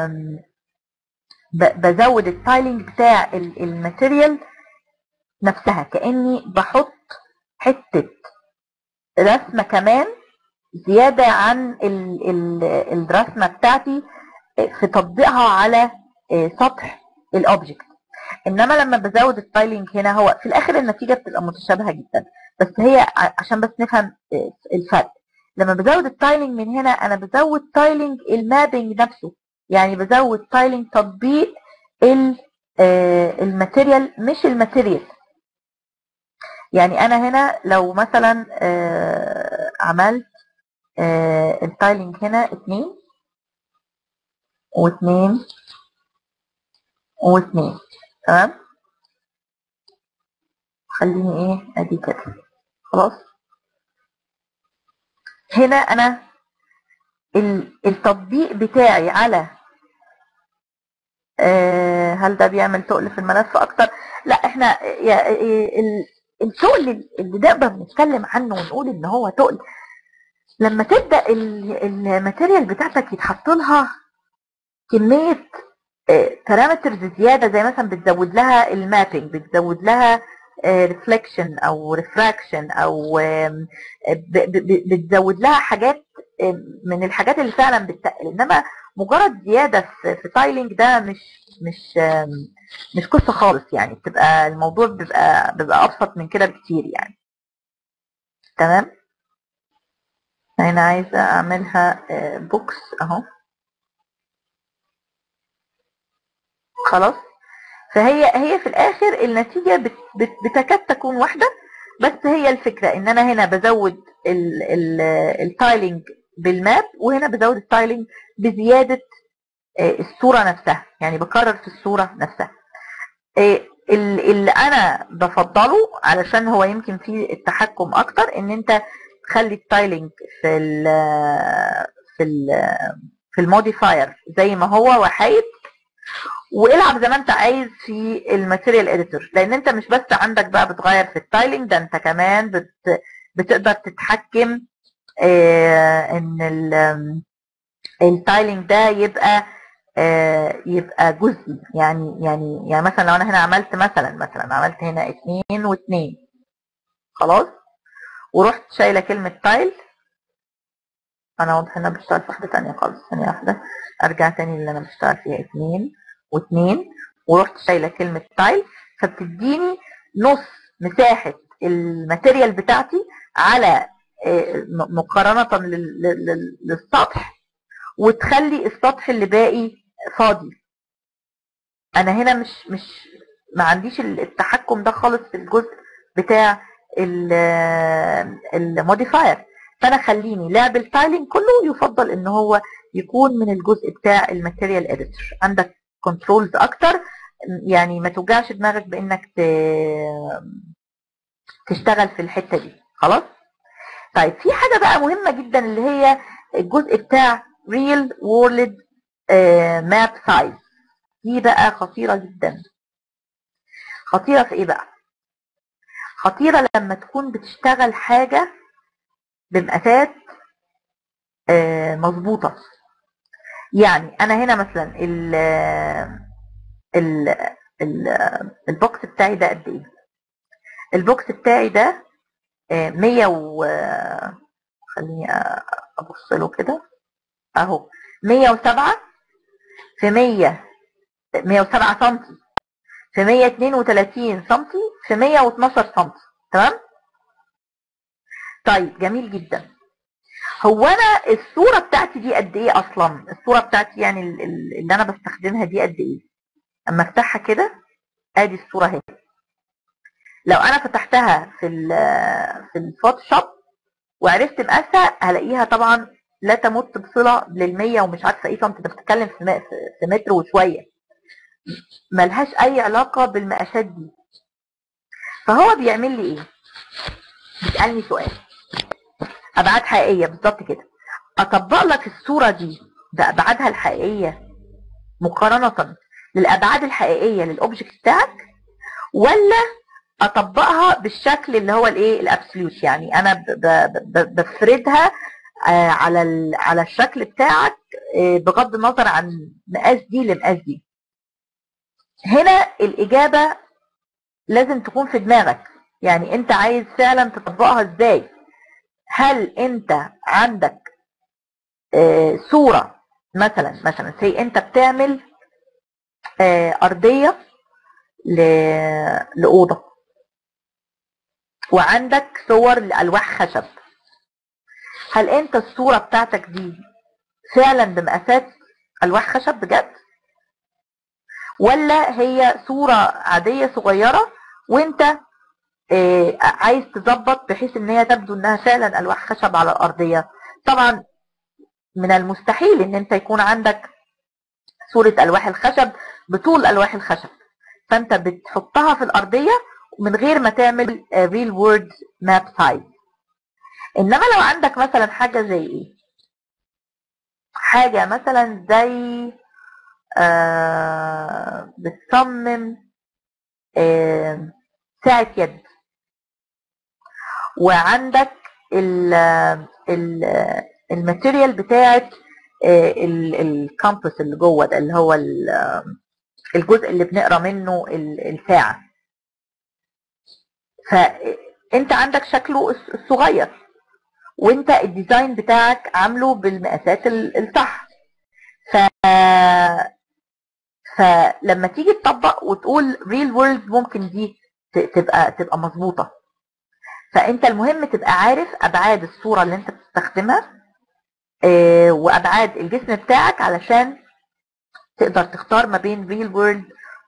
بزود التايلينج بتاع الماتيريال نفسها كاني بحط حته رسمه كمان زياده عن ال ال الرسمه بتاعتي في تطبيقها على سطح الاوبجكت انما لما بزود التايلينج هنا هو في الاخر النتيجه بتبقى متشابهه جدا بس هي عشان بس نفهم الفرق لما بزود التايلنج من هنا انا بزود تايلنج المابنج نفسه يعني بزود تايلنج تطبيق ال- آه، الماتيريال مش الماتيريال يعني انا هنا لو مثلا آه، عملت آه، التايلنج هنا اتنين واتنين واتنين تمام خليني ايه ادي كده خلاص هنا انا ال- التطبيق بتاعي على آه، هل ده بيعمل تقل في الملف اكتر لا احنا يا- ال- التقل اللي نقدر نتكلم عنه ونقول ان هو تقل لما تبدا ال- الماتيريال بتاعتك يتحط لها كميه بارامترز زياده زي مثلا بتزود لها المابنج بتزود لها ريفليكشن او ريفراكشن او آم، ب- ب- ب- بتزود لها حاجات آم، من الحاجات اللي فعلا بتتقل انما مجرد زياده في, في تايلينج ده مش مش آم، مش قصه خالص يعني بتبقى الموضوع بيبقى بيبقى ابسط من كده بكتير يعني تمام انا عايزه اعملها بوكس اهو خلاص فهي هي في الاخر النتيجه بت بت بتكاد تكون واحده بس هي الفكره ان انا هنا بزود ال- ال- التايلينج بالماب وهنا بزود التايلينج بزياده آه، الصوره نفسها يعني بكرر في الصوره نفسها آه، ال- اللي انا بفضله علشان هو يمكن فيه التحكم اكتر ان انت تخلي التايلينج في ال في ال في الموديفاير زي ما هو وحيد والعب زي ما انت عايز في الماتيريال اديتور لان انت مش بس عندك بقى بتغير في التايلينج ده انت كمان بت بتقدر تتحكم آه، ان ال- التايلينج ده يبقى آه، يبقى جزئي يعني يعني يعني مثلا لو انا هنا عملت مثلا مثلا عملت هنا اتنين واتنين خلاص ورحت شايله كلمه تايل انا واضح ان انا بشتغل في واحده تانية خالص ثانيه واحده ارجع تاني اللي انا بشتغل فيها اتنين واتنين ورحت شايله كلمه تايل فبتديني نص مساحه الماتيريال بتاعتي على آه، م- مقارنه لل- لل- للسطح وتخلي السطح اللي باقي فاضي انا هنا مش مش ما عنديش ال- التحكم ده خالص في الجزء بتاع الموديفاير فانا خليني لعب التايلينج كله يفضل ان هو يكون من الجزء بتاع الماتيريال اديتور عندك كنترولز اكتر يعني ما توجعش دماغك بانك ت- تشتغل في الحته دي خلاص طيب في حاجه بقى مهمه جدا اللي هي الجزء بتاع real world ماب سايز دي بقى خطيره جدا خطيره في ايه بقى خطيره لما تكون بتشتغل حاجه بمقاسات آه، مظبوطه يعني انا هنا مثلا ال ال ال البوكس بتاعي ده قد ايه البوكس بتاعي ده آه، 100 و خليني ابص له كده اهو 107 في 100 107 سم في 132 سم في 112 سم تمام طيب جميل جدا هو انا الصوره بتاعتي دي قد ايه اصلا الصوره بتاعتي يعني ال- ال- اللي انا بستخدمها دي قد ايه اما افتحها كده ادي الصوره اهي لو انا فتحتها في ال في الفوتوشوب وعرفت مقاسها هلاقيها طبعا لا تمت بصله للمية ومش عارفه ايه فانت بتتكلم في م- في متر وشويه ملهاش اي علاقه بالمقاسات دي فهو بيعمل لي ايه بيسالني سؤال ابعاد حقيقيه بالظبط كده اطبق لك الصوره دي بابعادها الحقيقيه مقارنه للابعاد الحقيقيه للاوبجكت بتاعك ولا اطبقها بالشكل اللي هو الايه الابسوليوت يعني انا ب- ب- ب- بفردها آه، على ال- على الشكل بتاعك آه، بغض النظر عن مقاس دي لمقاس دي هنا الاجابه لازم تكون في دماغك يعني انت عايز فعلا تطبقها ازاي هل انت عندك آه، صوره مثلا مثلا سي انت بتعمل آه، ارضيه ل- لاوضه وعندك صور لالواح خشب هل انت الصورة بتاعتك دي فعلا بمقاسات الواح خشب بجد ولا هي صورة عادية صغيرة وانت آه، عايز تظبط بحيث ان هي تبدو انها فعلا الواح خشب على الارضية طبعا من المستحيل ان انت يكون عندك صورة الواح الخشب بطول الواح الخشب فانت بتحطها في الارضية من غير ما تعمل ريل وورد ماب سايز انما لو عندك مثلا حاجة زي ايه حاجة مثلا زي آه بتصمم آه ساعة يد وعندك ال ال الماتيريال بتاعت الكامبس اللي جوه ده اللي هو ال- الجزء اللي بنقرا منه ال- الساعة فانت عندك شكله الص- الصغير وانت الديزاين بتاعك عامله بالمقاسات ال- الصح ف فلما تيجي تطبق وتقول ريل وورلد ممكن دي ت- تبقى تبقى مظبوطه فانت المهم تبقى عارف ابعاد الصوره اللي انت بتستخدمها آه، وابعاد الجسم بتاعك علشان تقدر تختار ما بين ريل وورلد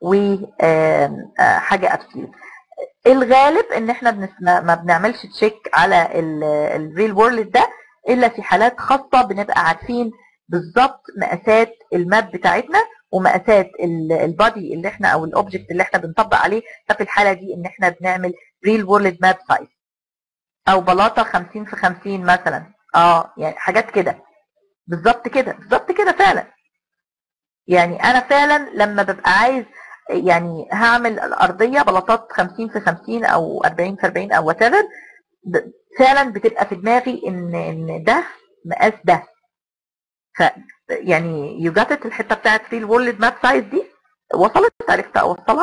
وحاجه ابسوليوت الغالب ان احنا بنس... ما ما بنعملش تشيك على الريل وورلد ده الا في حالات خاصه بنبقى عارفين بالظبط مقاسات الماب بتاعتنا ومقاسات البادي اللي احنا او الاوبجكت اللي احنا بنطبق عليه ففي الحاله دي ان احنا بنعمل ريل وورلد ماب سايز او بلاطه 50 في 50 مثلا اه يعني حاجات كده بالظبط كده بالظبط كده فعلا يعني انا فعلا لما ببقى عايز يعني هعمل الارضيه بلاطات 50 في 50 او 40 في 40 او وات ايفر فعلا بتبقى في دماغي ان ان ده مقاس ده ف يعني يو جات الحته بتاعت ريل وورلد ماب سايز دي وصلت عرفت اوصلها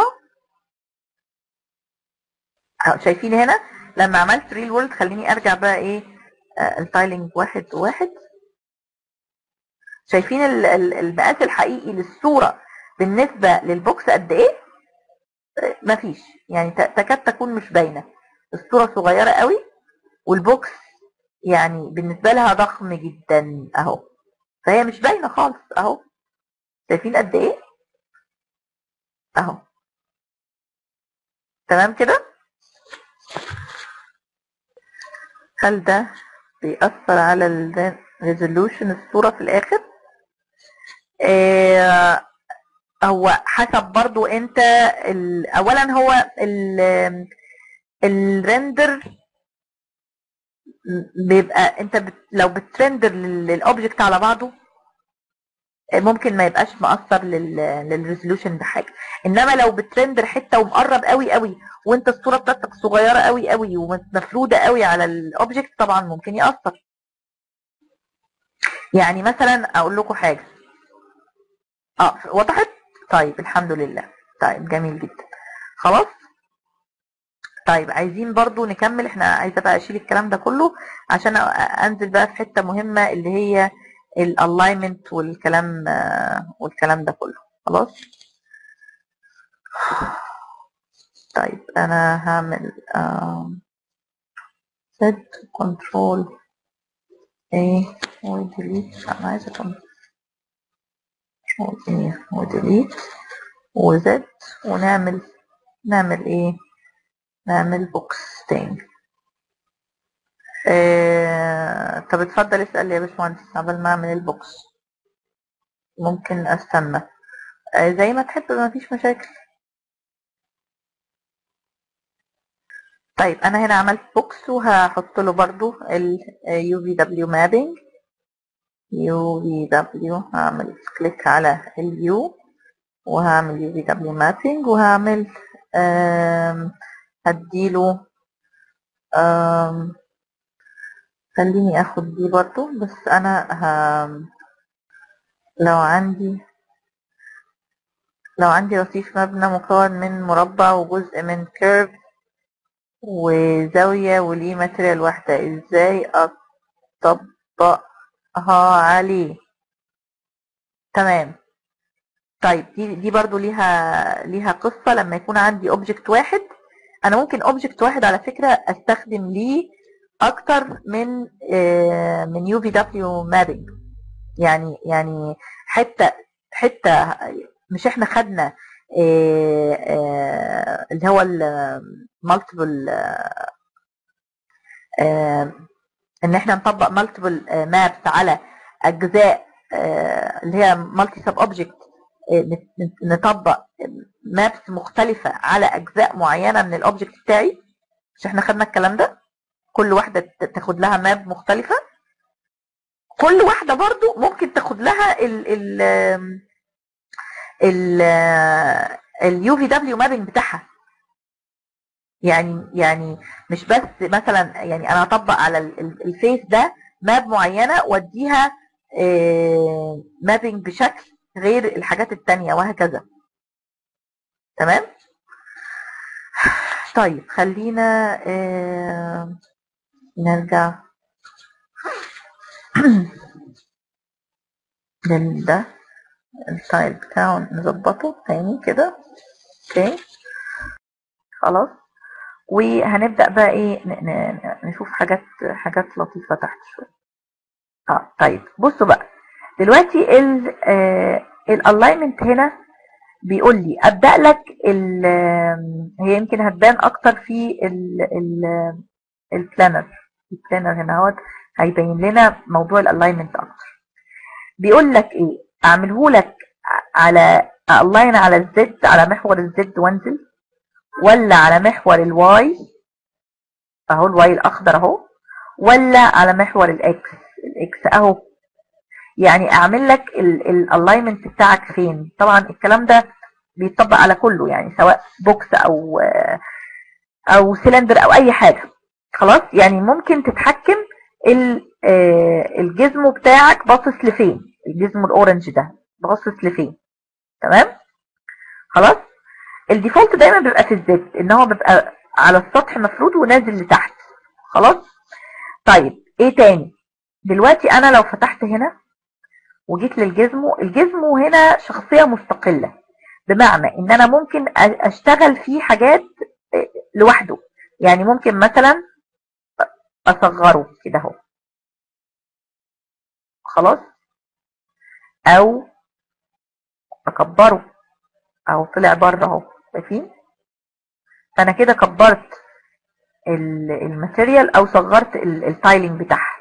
أهو شايفين هنا لما عملت ريل وورلد خليني ارجع بقى ايه آه، التايلنج واحد واحد شايفين ال- ال- المقاس الحقيقي للصورة بالنسبة للبوكس قد ايه آه، مفيش يعني ت- تكاد تكون مش باينة الصورة صغيرة قوي والبوكس يعني بالنسبة لها ضخم جدا اهو فهي مش باينة خالص اهو شايفين قد ايه اهو تمام كده هل ده بيأثر على الريزولوشن الصورة في الآخر آه، هو حسب برضو انت ال- اولا هو ال- الريندر بيبقى انت بت لو بترندر للاوبجكت على بعضه ممكن ما يبقاش مأثر للريزولوشن بحاجه انما لو بترندر حته ومقرب قوي قوي وانت الصوره بتاعتك صغيره قوي قوي ومفروده قوي على الاوبجكت طبعا ممكن يأثر يعني مثلا اقول لكم حاجه اه وضحت طيب الحمد لله طيب جميل جدا خلاص طيب عايزين برضو نكمل احنا عايزه بقى اشيل الكلام ده كله عشان أ- انزل بقى في حته مهمه اللي هي الالاينمنت والكلام آه، والكلام ده كله خلاص طيب انا هعمل set كنترول ايه وديليت انا عايزه كنترول ايه وديليت وزد ونعمل نعمل ايه نعمل بوكس تاني آه، طب اتفضل اسأل يا باشمهندس قبل ما اعمل البوكس ممكن استنى آه، زي ما تحب ما فيش مشاكل طيب انا هنا عملت بوكس وهحط له برضو ال UVW mapping UVW هعمل كليك على ال U وهعمل UVW mapping وهعمل آم، هديله آم، خليني اخد دي برضو بس انا ه... لو عندي لو عندي رصيف مبنى مكون من مربع وجزء من كيرف وزاوية وليه ماتريال واحدة ازاي اطبقها عليه تمام طيب دي دي برضو ليها ليها قصة لما يكون عندي اوبجكت واحد انا ممكن اوبجكت واحد على فكرة استخدم ليه اكتر من آه، من يو في دبليو مابينج يعني يعني حته حته مش احنا خدنا آه، آه، اللي هو المالتيبل ان احنا نطبق مالتيبل مابس على اجزاء اللي هي مالتي سب اوبجكت نطبق مابس مختلفة على اجزاء معينة من الاوبجكت بتاعي مش احنا خدنا الكلام ده كل واحدة تاخد لها ماب مختلفة كل واحدة برضو ممكن تاخد لها ال ال ال اليو في دبليو مابنج بتاعها يعني يعني مش بس مثلا يعني انا اطبق على الفيس ده ماب معينة واديها مابنج بشكل غير الحاجات التانية وهكذا تمام طيب خلينا نرجع لده التايل بتاعه نظبطه تاني كده اوكي خلاص وهنبدأ بقى ايه نشوف حاجات حاجات لطيفة تحت شوية اه طيب بصوا بقى دلوقتي ال الالاينمنت هنا بيقول لي ابدا لك ال هي يمكن هتبان اكتر في ال ال البلانر البلانر هنا اهوت هيبين لنا موضوع الالاينمنت اكتر بيقول لك ايه اعمله لك على الاين على الزد على محور الزد وانزل ولا على محور الواي اهو الواي الاخضر اهو ولا على محور الاكس الاكس اهو يعني اعمل لك الالاينمنت بتاعك فين طبعا الكلام ده بيطبق على كله يعني سواء بوكس او او سلندر او اي حاجه خلاص يعني ممكن تتحكم الجزم بتاعك باصص لفين الجزم الاورنج ده باصص لفين تمام خلاص الديفولت دايما بيبقى في الزد ان هو بيبقى على السطح مفروض ونازل لتحت خلاص طيب ايه تاني دلوقتي انا لو فتحت هنا وجيت للجزمو الجزمو هنا شخصية مستقلة بمعنى ان انا ممكن اشتغل فيه حاجات لوحده يعني ممكن مثلا اصغره كده اهو خلاص او اكبره او طلع بره اهو شايفين فانا كده كبرت الماتيريال او صغرت التايلنج بتاعها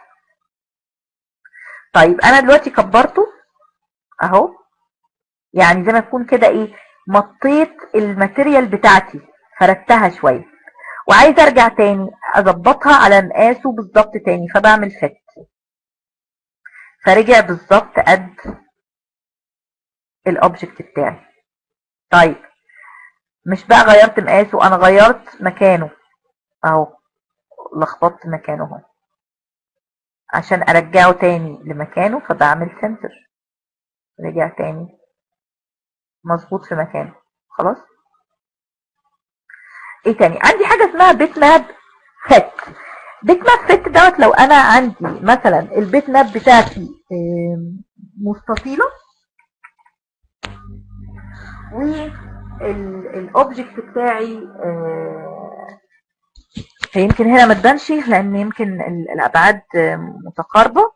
طيب انا دلوقتي كبرته اهو يعني زي ما يكون كده ايه مطيت الماتيريال بتاعتي فردتها شويه وعايزه ارجع تاني اظبطها على مقاسه بالظبط تاني فبعمل فت فرجع بالظبط قد الاوبجكت بتاعي طيب مش بقى غيرت مقاسه انا غيرت مكانه اهو لخبطت مكانه اهو عشان ارجعه تاني لمكانه فبعمل سنتر رجع تاني مظبوط في مكانه خلاص ايه تاني عندي حاجة اسمها بيت ماب فت بيت ماب فت دوت لو انا عندي مثلا البيت ماب بتاعتي مستطيلة والاوبجكت بتاعي يمكن هنا ما تبانش لان يمكن الابعاد متقاربه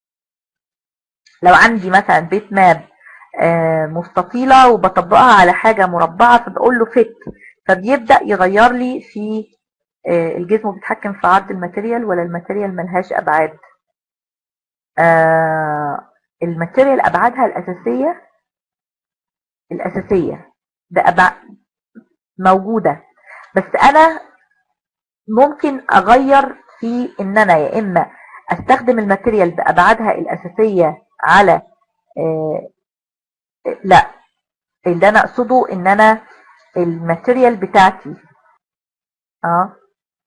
لو عندي مثلا بيت ماب مستطيله وبطبقها على حاجه مربعه فبقول له فيت فبيبدا يغير لي في الجسم بيتحكم في عرض الماتيريال ولا الماتيريال ملهاش ابعاد الماتيريال ابعادها الاساسيه الاساسيه ده أبعاد موجوده بس انا ممكن اغير في ان انا يا اما استخدم الماتيريال بابعادها الاساسيه على آه لا اللي انا اقصده ان انا الماتيريال بتاعتي اه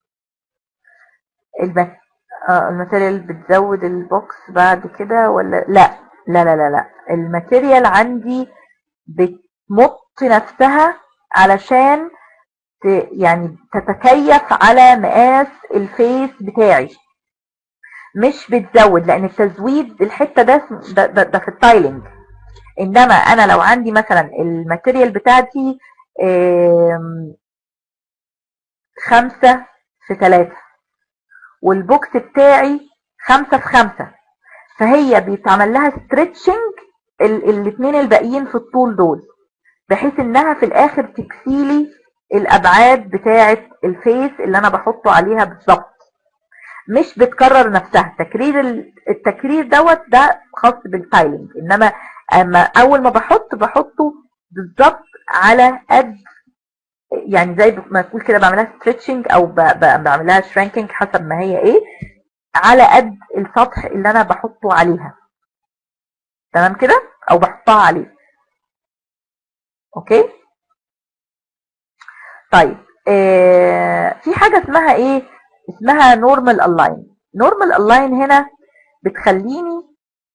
المت... آه الماتيريال بتزود البوكس بعد كده ولا لا لا لا لا لا الماتيريال عندي بتمط نفسها علشان يعني تتكيف على مقاس الفيس بتاعي مش بتزود لان التزويد الحته ده ده, ده, ده في التايلنج انما انا لو عندي مثلا الماتيريال بتاعتي خمسة في ثلاثة والبوكس بتاعي خمسة في خمسة فهي بيتعمل لها ستريتشنج الاثنين الباقيين في الطول دول بحيث انها في الاخر تكسيلي الابعاد بتاعه الفيس اللي انا بحطه عليها بالظبط مش بتكرر نفسها تكرير التكرير دوت ده خاص بالتايلنج انما اما اول ما بحط بحطه بالظبط على قد يعني زي ما تقول كده بعملها ستريتشنج او بعملها شرانكينج حسب ما هي ايه على قد السطح اللي انا بحطه عليها تمام كده او بحطها عليه اوكي طيب آه في حاجة اسمها ايه اسمها نورمال الاين نورمال الاين هنا بتخليني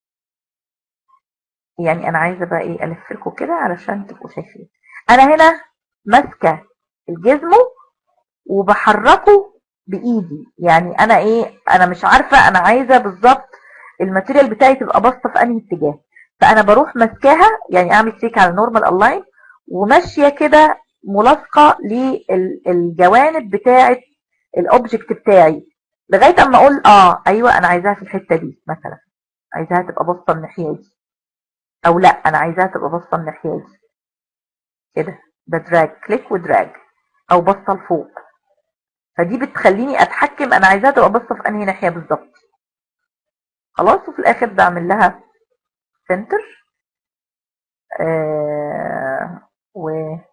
يعني انا عايزه بقى ايه الف لكم كده علشان تبقوا شايفين انا هنا ماسكه الجزمه وبحركه بايدي يعني انا ايه انا مش عارفه انا عايزه بالظبط الماتيريال بتاعي تبقى باصه في انهي اتجاه فانا بروح ماسكاها يعني اعمل كليك على نورمال الاين وماشيه كده ملاصقه للجوانب بتاعه الاوبجكت بتاعي لغايه اما اقول اه ايوه انا عايزاها في الحته دي مثلا عايزاها تبقى باصه الناحيه دي او لا انا عايزاها تبقى باصه الناحيه دي كده بدراج كليك ودراج او باصه لفوق فدي بتخليني اتحكم انا عايزاها تبقى باصه في انهي ناحيه بالظبط خلاص وفي الاخر بعمل لها سنتر آه و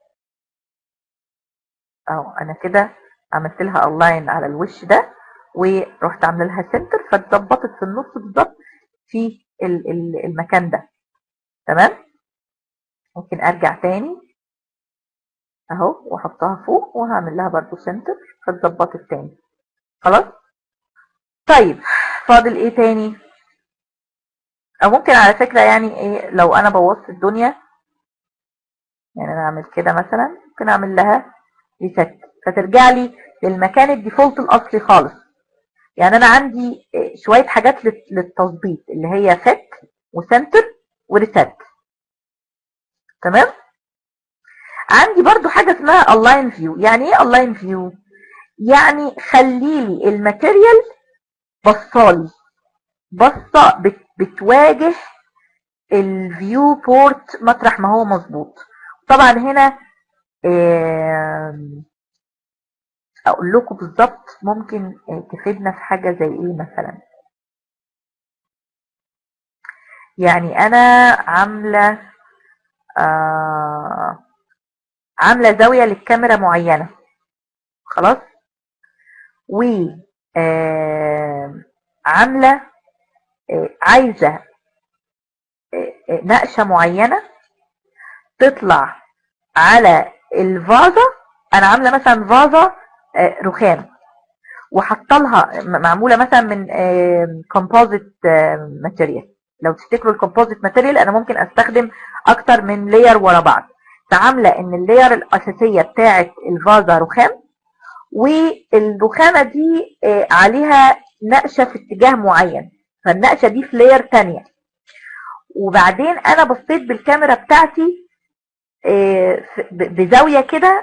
اهو انا كده عملت لها الاين على الوش ده ورحت عامله لها سنتر فاتظبطت في النص بالظبط في المكان ده تمام ممكن ارجع تاني اهو واحطها فوق وهعمل لها برضو سنتر فاتظبطت تاني خلاص طيب فاضل ايه تاني او ممكن على فكرة يعني ايه لو انا بوظت الدنيا يعني انا اعمل كده مثلا ممكن اعمل لها ريست فترجع لي للمكان الديفولت الاصلي خالص يعني انا عندي شوية حاجات للتظبيط اللي هي ست وسنتر وريست تمام عندي برضو حاجة اسمها align view يعني ايه align view يعني خليلي الماتيريال بصالي بصة بتواجه الفيو بورت مطرح ما هو مظبوط طبعا هنا اقول لكم بالظبط ممكن تفيدنا في حاجة زي ايه مثلا يعني انا عاملة آه عاملة زاوية للكاميرا معينة خلاص و آه عاملة آه عايزة آه نقشة معينة تطلع على الفازة انا عاملة مثلا فازة رخام وحط لها معمولة مثلا من كومبوزيت ماتيريال لو تفتكروا الكومبوزيت ماتيريال انا ممكن استخدم اكتر من لاير ورا بعض فعاملة ان اللاير الاساسية بتاعة الفازة رخام والرخامة دي عليها نقشة في اتجاه معين فالنقشة دي في لاير تانية وبعدين انا بصيت بالكاميرا بتاعتي بزاوية كده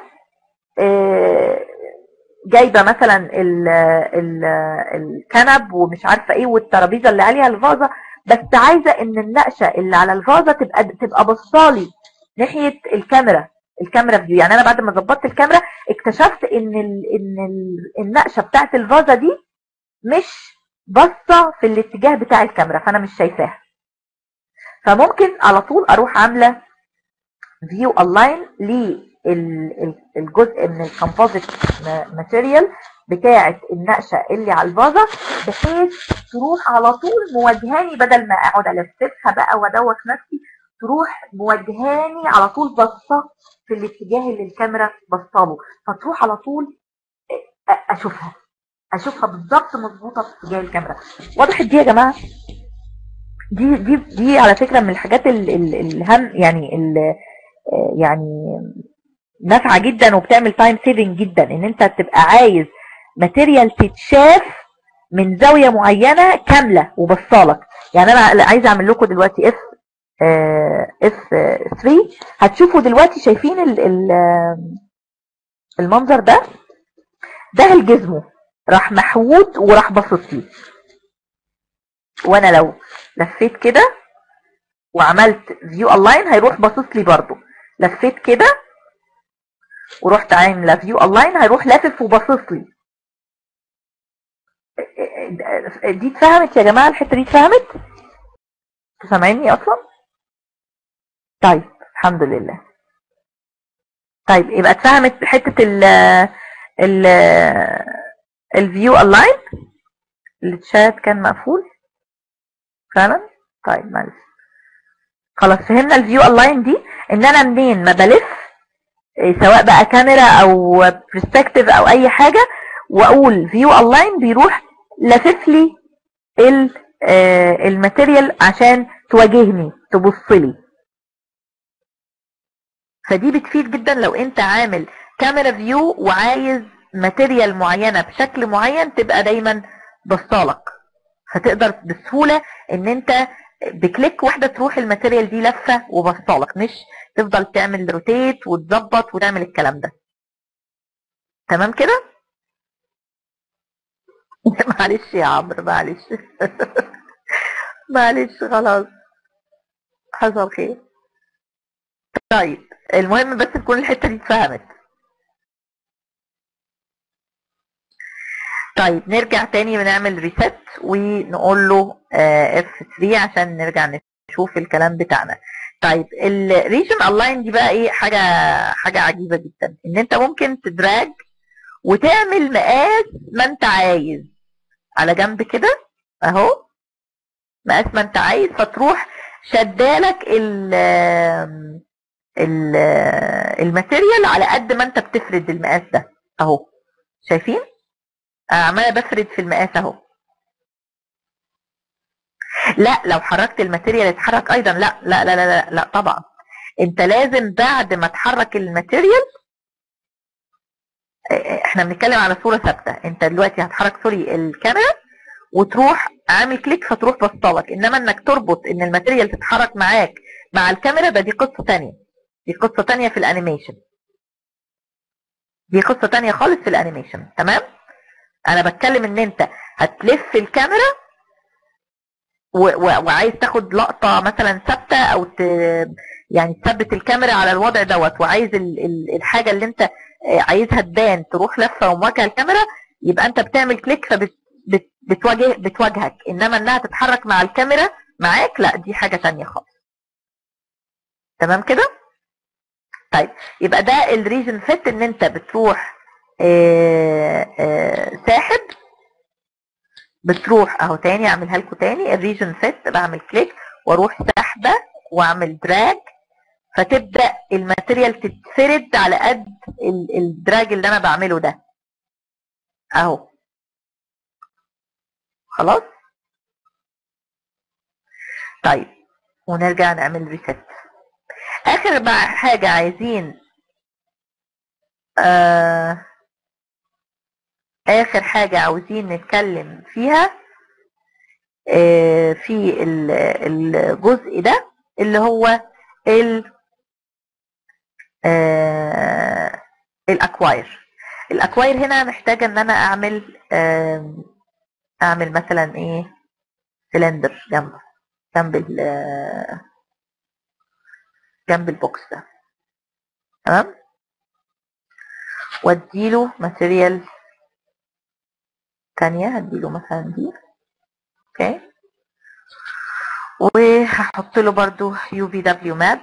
جايبة مثلا ال ال الكنب ومش عارفة ايه والترابيزة اللي عليها الفازة بس عايزة ان النقشة اللي على الفازة تبقى تبقى بصالي ناحية الكاميرا الكاميرا فيو يعني انا بعد ما ظبطت الكاميرا اكتشفت ان ال ان ال النقشة بتاعت الفازة دي مش باصة في الاتجاه بتاع الكاميرا فانا مش شايفاها فممكن على طول اروح عاملة فيو الاين للجزء من الكومبوزيت ماتيريال بتاعة النقشة اللي على الفازة بحيث تروح على طول مواجهاني بدل ما اقعد الففها بقى وادوخ نفسي تروح مواجهاني على طول بصة في الاتجاه اللي الكاميرا بصاله فتروح على طول اشوفها اشوفها بالظبط مظبوطه في اتجاه الكاميرا وضحت دي يا جماعه دي دي دي على فكره من الحاجات الهم يعني ال يعني نافعه جدا وبتعمل تايم سيفنج جدا ان انت تبقى عايز ماتيريال تتشاف من زاويه معينه كامله وبصالك يعني انا عايزه اعمل لكم دلوقتي اف اف 3 هتشوفوا دلوقتي شايفين ال ال المنظر ده ده الجزمه راح محود وراح باصص لي وانا لو لفيت كده وعملت فيو الاين هيروح باصص لي برضو لفيت كده ورحت عامله فيو الاين هيروح لافف وباصص لي دي اتفهمت يا جماعه الحته دي اتفهمت انتوا سامعيني اصلا طيب الحمد لله طيب يبقى اتفهمت حته ال ال الفيو الاين الشات كان مقفول فعلا طيب معلش خلاص فهمنا الفيو الاين دي ان انا منين ما بلف إيه، سواء بقى كاميرا او برسبكتيف او اي حاجه واقول فيو الاين بيروح لافف لي ال- آه، الماتيريال عشان تواجهني تبص لي فدي بتفيد جدا لو انت عامل كاميرا فيو وعايز ماتيريال معينه بشكل معين تبقى دايما بصالك فتقدر بسهوله ان انت بكليك واحده تروح الماتيريال دي لفه وبصالك مش تفضل تعمل روتيت وتظبط وتعمل الكلام ده تمام كده معلش يا عمرو معلش معلش خلاص حصل خير طيب المهم بس تكون الحته دي اتفهمت طيب نرجع تاني بنعمل ريست ونقول له اف 3 عشان نرجع نشوف الكلام بتاعنا طيب الريجن الاين دي بقى ايه حاجه حاجه عجيبه جدا ان انت ممكن تدراج وتعمل مقاس ما انت عايز على جنب كده اهو مقاس ما انت عايز فتروح شدالك ال ال الماتيريال على قد ما انت بتفرد المقاس ده اهو شايفين عماله بفرد في المقاس اهو لا لو حركت الماتيريال يتحرك ايضا لا لا لا لا لا, لا طبعا انت لازم بعد ما تحرك الماتيريال احنا بنتكلم على صوره ثابته انت دلوقتي هتحرك سوري الكاميرا وتروح عامل كليك فتروح بصلك انما انك تربط ان الماتيريال تتحرك معاك مع الكاميرا ده دي قصه ثانيه دي قصه ثانيه في الانيميشن دي قصه ثانيه خالص في الانيميشن تمام انا بتكلم ان انت هتلف الكاميرا و- و- وعايز تاخد لقطه مثلا ثابته او ت... يعني تثبت الكاميرا على الوضع دوت وعايز ال... ال- الحاجه اللي انت آه، عايزها تبان تروح لفه ومواجهه الكاميرا يبقى انت بتعمل كليك فبتواجه بتواجهك انما انها تتحرك مع الكاميرا معاك لا دي حاجه تانية خالص تمام كده طيب يبقى ده الريجن فيت ان انت بتروح آه، آه، ساحب بتروح اهو تاني اعملها لكم تاني الريجن فيت بعمل كليك واروح سحبه واعمل دراج فتبدا الماتيريال تتفرد على قد ال- الدراج اللي انا بعمله ده اهو خلاص طيب ونرجع نعمل ريست اخر بقى حاجه عايزين آه اخر حاجه عاوزين نتكلم فيها آه في ال- الجزء ده اللي هو ال آه الاكواير الاكواير هنا محتاجه ان انا اعمل آم، اعمل مثلا ايه سلندر جنب جنب ال جنب البوكس ده تمام واديله ماتيريال تانية هديله مثلا دي اوكي وهحط له برضو يو في دبليو ماب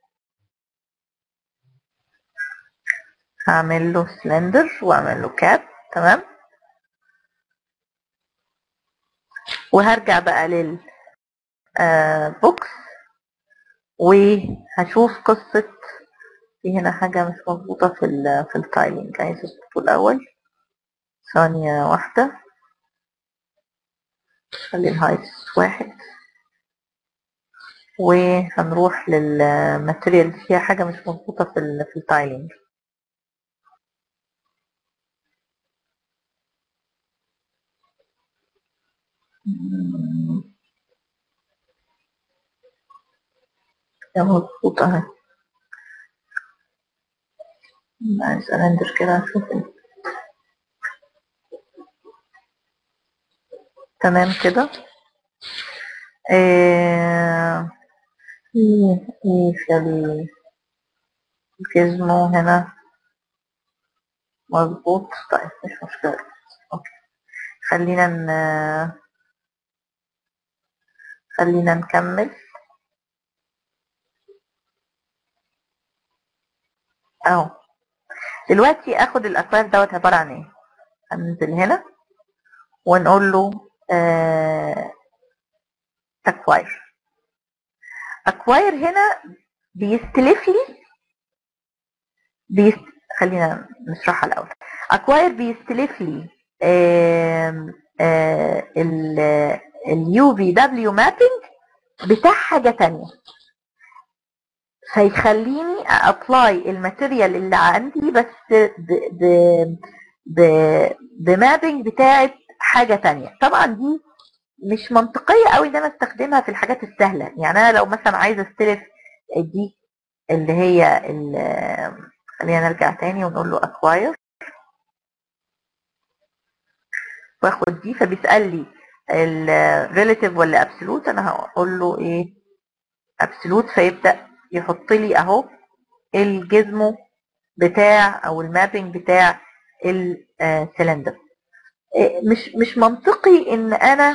هعمل له سلندر واعمل له كاب تمام وهرجع بقى لل آه، بوكس وهشوف قصة في هنا حاجة مش مظبوطة في ال في التايلينج عايز اظبطه الأول ثانية واحدة خلي الهايتس واحد وهنروح للماتيريال فيها حاجة مش مظبوطة في ال في التايلينج يا مظبوطة اهي عايز أنندر كده أشوف ال- تمام كده آه، في ايه في ال- الجزمو هنا مظبوط طيب مش مشكلة اوكي خلينا ن... خلينا نكمل اهو دلوقتي اخد الاكواد دوت عبارة عن ايه هننزل هنا ونقول له اكواير اكواير هنا بيستلف لي بيست... خلينا نشرحها الاول اكواير بيستلف لي اليو في دبليو مابينج بتاع حاجه تانية فيخليني ابلاي الماتيريال اللي عندي بس ب ب ب بمابينج بتاعت حاجه تانية طبعا دي مش منطقيه قوي ان انا استخدمها في الحاجات السهله يعني انا لو مثلا عايزه استلف دي اللي هي ال- خلينا نرجع تاني ونقول له acquire واخد دي فبيسأل لي الريلاتيف ولا absolute انا هقول له ايه absolute فيبدأ يحط لي اهو الجزمو بتاع او المابينج بتاع السلندر مش مش منطقي ان انا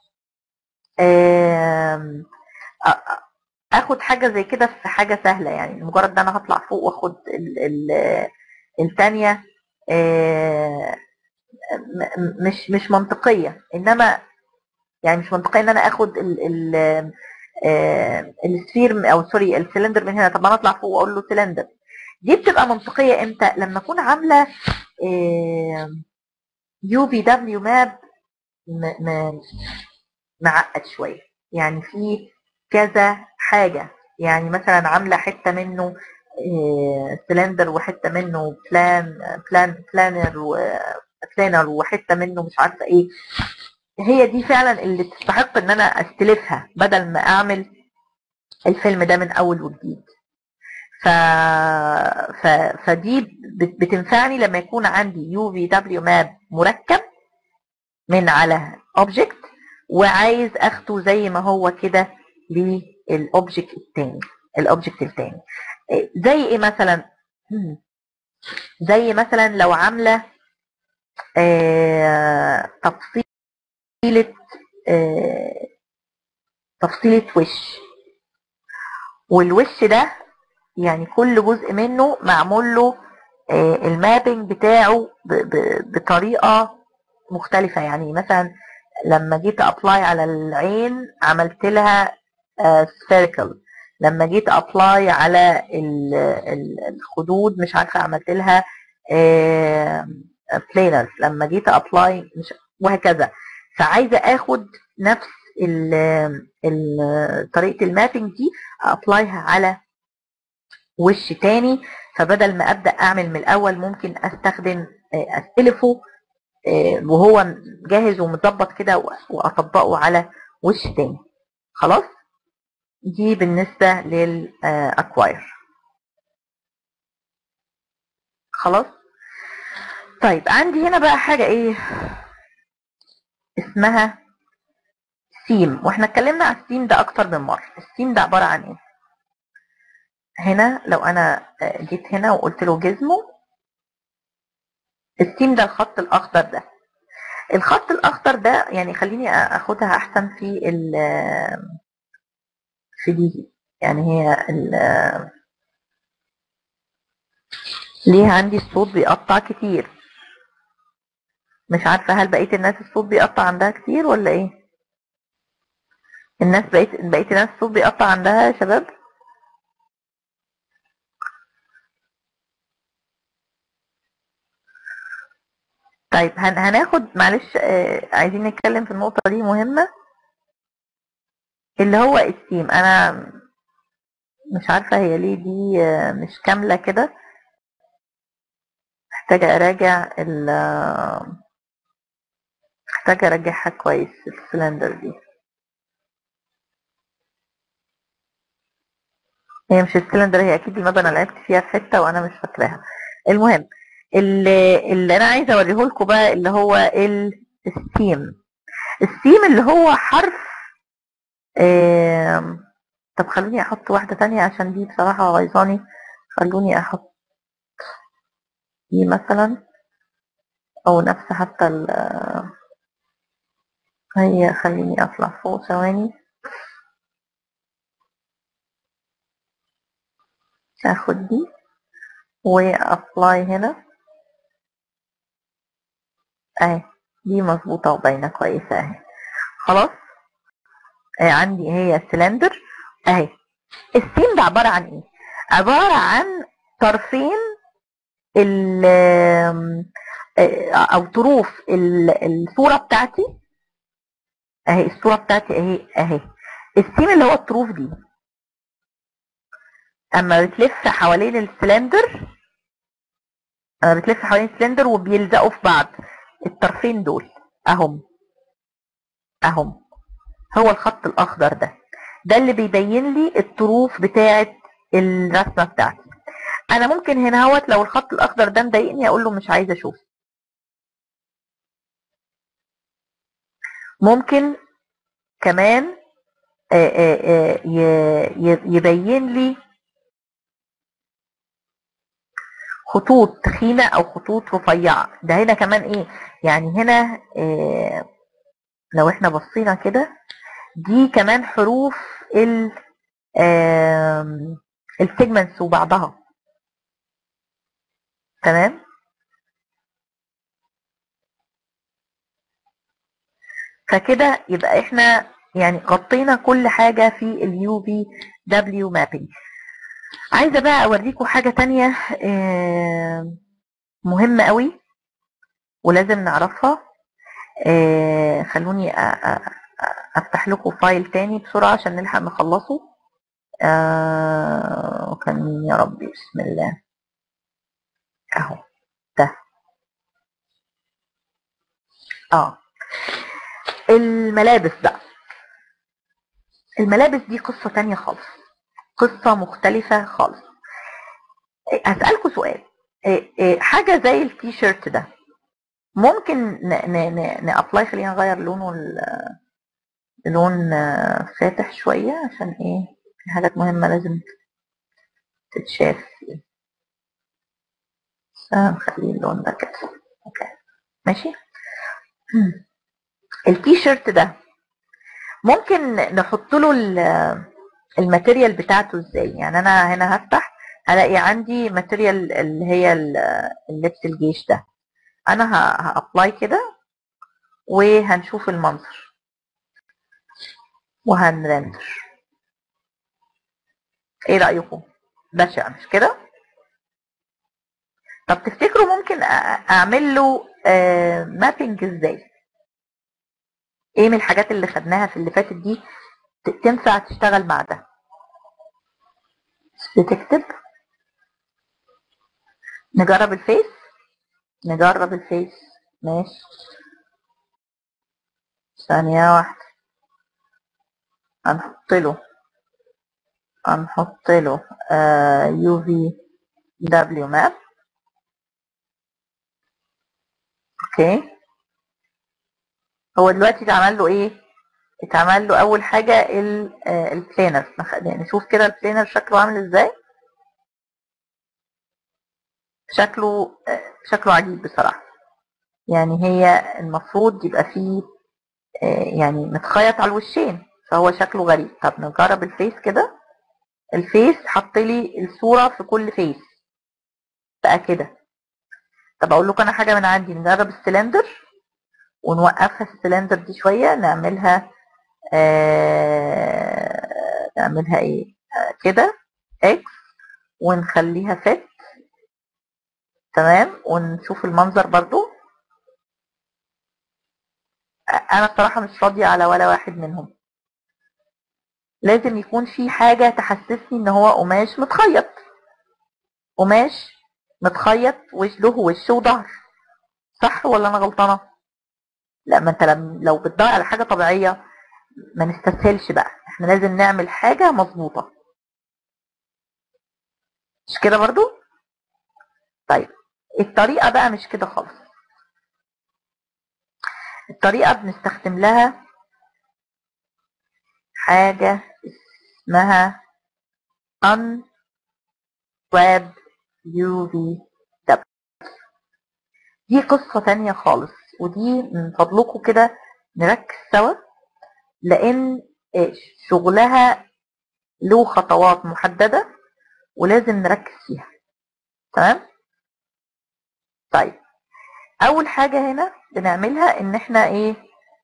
آم، أ- أ- اخد حاجه زي كده في حاجه سهله يعني مجرد ان انا هطلع فوق واخد ال- ال- التانية آه، م- م- مش مش منطقيه انما يعني مش منطقيه ان انا اخد ال ال آه، السفير او سوري السلندر من هنا طب ما انا اطلع فوق واقول له سلندر دي بتبقى منطقيه امتى لما اكون عامله يو في دبليو ماب معقد شويه يعني في كذا حاجه يعني مثلا عامله حته منه سلندر وحته منه بلان بلان بلانر وبلانر وحته منه مش عارفه ايه هي دي فعلا اللي تستحق ان انا استلفها بدل ما اعمل الفيلم ده من اول وجديد ف... ف... فدي بت- بتنفعني لما يكون عندي يو في دبليو ماب مركب من على اوبجكت وعايز اخده زي ما هو كده للاوبجكت التاني الاوبجكت التاني إيه، زي ايه مثلا مم. زي مثلا لو عامله آه، تفصيله آه، تفصيله وش والوش ده يعني كل جزء منه معمول له آه، المابنج بتاعه ب- ب- بطريقه مختلفه يعني مثلا لما جيت ابلاي على العين عملت لها سفيريكال لما جيت ابلاي على ال- ال- الخدود مش عارفه عملت لها بلينر لما جيت ابلاي مش وهكذا فعايزه اخد نفس ال ال طريقه المابنج دي ابلايها على وش تاني فبدل ما ابدا اعمل من الاول ممكن استخدم آه، استلفه آه، وهو جاهز ومظبط كده و- واطبقه على وش تاني خلاص دي بالنسبه للاكواير خلاص طيب عندي هنا بقى حاجه ايه اسمها سيم واحنا اتكلمنا على السيم ده اكتر من مره السيم ده عباره عن ايه هنا لو انا آه، جيت هنا وقلت له جزمه السيم ده الخط الاخضر ده الخط الاخضر ده يعني خليني اخدها احسن في ال في دي يعني هي ال- ليه عندي الصوت بيقطع كتير مش عارفة هل بقية الناس الصوت بيقطع عندها كتير ولا ايه الناس بقيت بقية الناس الصوت بيقطع عندها يا شباب طيب هن هناخد معلش آه، عايزين نتكلم في النقطة دي مهمة اللي هو السيم انا مش عارفة هي ليه دي آه، مش كاملة كده محتاجة اراجع ال آه، محتاجة اراجعها كويس السلندر دي هي مش السلندر هي اكيد المبنى انا لعبت فيها في حتة وانا مش فاكراها المهم اللي, اللي انا عايزة اوريه لكم بقى اللي هو الستيم السيم اللي هو حرف آم، طب خلوني احط واحدة تانية عشان دي بصراحة غيظاني خلوني احط دي مثلا او نفس حتى ال هي خليني اطلع فوق ثواني اخد دي وابلاي هنا اهي دي مظبوطة وباينة كويسة اهي خلاص آه عندي هي سلندر اهي السين ده عبارة عن ايه عبارة عن طرفين ال او طروف ال- الصورة بتاعتي اهي الصورة بتاعتي اهي اهي السين اللي هو الطروف دي اما بتلف حوالين السلندر اما بتلف حوالين السلندر وبيلزقوا في بعض الطرفين دول اهم اهم هو الخط الاخضر ده ده اللي بيبين لي الطروف بتاعه الرسمه بتاعتي انا ممكن هنا اهوت لو الخط الاخضر ده مضايقني اقول له مش عايزه اشوف ممكن كمان آه، آه، آه، ي- ي- يبين لي خطوط تخينة أو خطوط رفيعة ده هنا كمان إيه يعني هنا آه، لو إحنا بصينا كده دي كمان حروف ال السيجمنتس وبعضها تمام فكده يبقى احنا يعني غطينا كل حاجة في اليو في دبليو مابينج عايزة بقى اوريكم حاجة تانية آه، مهمة قوي ولازم نعرفها آه، خلوني أ- أ- أ- افتح لكم فايل تاني بسرعة عشان نلحق نخلصه آه، وكان مين يا ربي بسم الله اهو ده اه الملابس بقى الملابس دي قصة تانية خالص قصة مختلفة خالص هسألكوا سؤال إيه إيه حاجة زي التي شيرت ده ممكن نابلاي خلينا نغير لونه ال- لون آه، فاتح شوية عشان ايه في حاجات مهمة لازم تتشاف فيه بس هنخليه اللون ده كده اوكي ماشي التي شيرت ده ممكن نحط له ال- الماتيريال بتاعته ازاي يعني انا هنا هفتح هلاقي عندي ماتيريال اللي هي ال- اللبس الجيش ده انا هابلاي كده وهنشوف المنظر وهنرندر ايه رايكم بشع مش كده طب تفتكروا ممكن أ- اعمل له مابينج ازاي ايه من الحاجات اللي خدناها في اللي فاتت دي ت- تنفع تشتغل مع ده بتكتب نجرب الفيس نجرب الفيس ماشي ثانية واحدة هنحط له هنحط له يو في دبليو ماب اوكي هو دلوقتي اتعمل له ايه اتعمل له اول حاجة البلانر نشوف كده البلانر شكله عامل ازاي شكله آه، شكله عجيب بصراحة يعني هي المفروض يبقى فيه آه، يعني متخيط على الوشين فهو شكله غريب طب نجرب الفيس كده الفيس حط لي الصورة في كل فيس بقى كده طب اقول لكم انا حاجة من عندي نجرب السلندر ونوقفها السلندر دي شوية نعملها آه نعملها ايه آه كده اكس ونخليها فت تمام ونشوف المنظر برضو انا بصراحة مش راضية على ولا واحد منهم لازم يكون في حاجة تحسسني ان هو قماش متخيط قماش متخيط وش له وش وظهر صح ولا انا غلطانة لا ما انت لم- لو بتدور على حاجة طبيعية ما نستسهلش بقى احنا لازم نعمل حاجة مظبوطة مش كده برضو طيب الطريقة بقى مش كده خالص الطريقة بنستخدم لها حاجة اسمها unwrap UV W دي قصة تانية خالص ودي من فضلكم كده نركز سوا لأن شغلها له خطوات محددة ولازم نركز فيها تمام طيب اول حاجة هنا بنعملها ان احنا ايه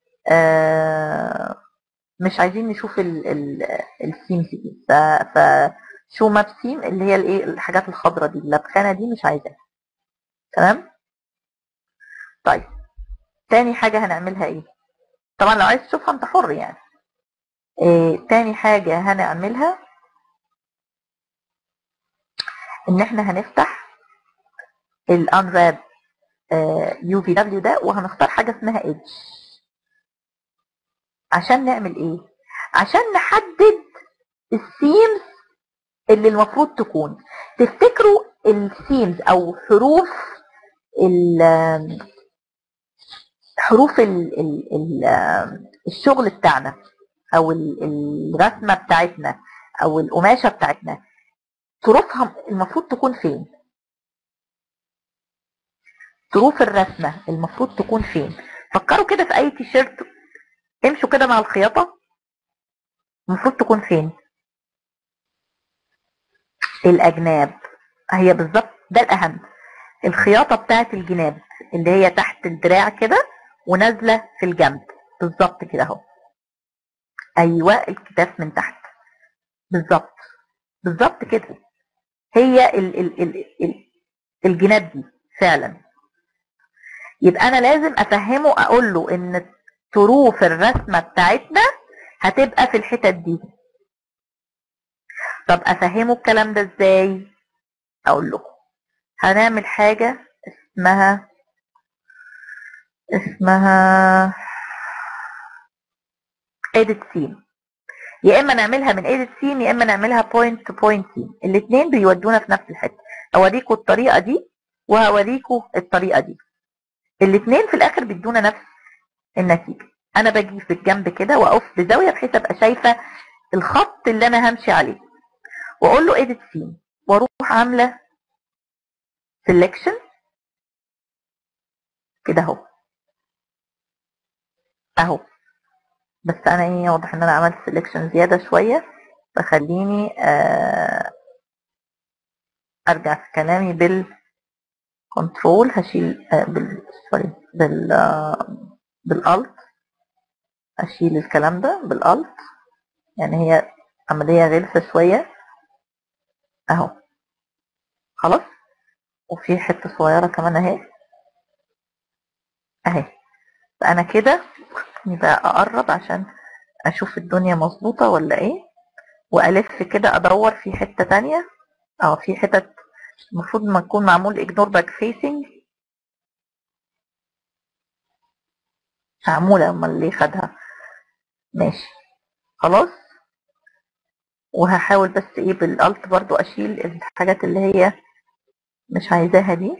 آه مش عايزين نشوف ال ال السيمز دي ف ف شو ماب سيم اللي هي الايه الحاجات الخضراء دي اللبخانة دي مش عايزاها تمام طيب تاني حاجة هنعملها ايه طبعا لو عايز تشوفها انت حر يعني إيه تاني حاجة هنعملها ان احنا هنفتح الانراب يو في دبليو ده وهنختار حاجة اسمها ايدج عشان نعمل ايه عشان نحدد السيمز اللي المفروض تكون تفتكروا السيمز او حروف ال حروف ال ال ال الشغل بتاعنا او الرسمه بتاعتنا او القماشه بتاعتنا ظروفها المفروض تكون فين ظروف الرسمه المفروض تكون فين فكروا كده في اي تيشيرت امشوا كده مع الخياطه المفروض تكون فين الاجناب هي بالظبط ده الاهم الخياطه بتاعت الجناب اللي هي تحت الدراع كده ونازله في الجنب بالظبط كده اهو ايوه الكتاف من تحت بالظبط بالظبط كده هي ال ال ال ال الجناب دي فعلا يبقى انا لازم افهمه اقول له ان طروف الرسمه بتاعتنا هتبقى في الحتت دي طب افهمه الكلام ده ازاي اقول لكم هنعمل حاجه اسمها اسمها edit scene يا اما نعملها من edit scene يا اما نعملها point to point scene الاثنين بيودونا في نفس الحته اوريكم الطريقه دي وهوريكم الطريقه دي الاثنين في الاخر بيدونا نفس النتيجه انا باجي في الجنب كده واقف بزاويه بحيث ابقى شايفه الخط اللي انا همشي عليه واقول له edit scene واروح عامله selection كده اهو اهو بس انا ايه واضح ان انا عملت سelection زياده شويه فخليني آه ارجع في كلامي بالكنترول هشيل آه بال سوري بال آه بالالت اشيل الكلام ده بالالت يعني هي عمليه غلسه شويه اهو خلاص وفي حته صغيره كمان اهي اهي فانا كده بقى اقرب عشان اشوف الدنيا مظبوطه ولا ايه والف كده ادور في حته تانية اه في حتت المفروض ما تكون معمول اجنور باك فيسنج معموله امال اللي خدها ماشي خلاص وهحاول بس ايه بالالت برضو اشيل الحاجات اللي هي مش عايزاها دي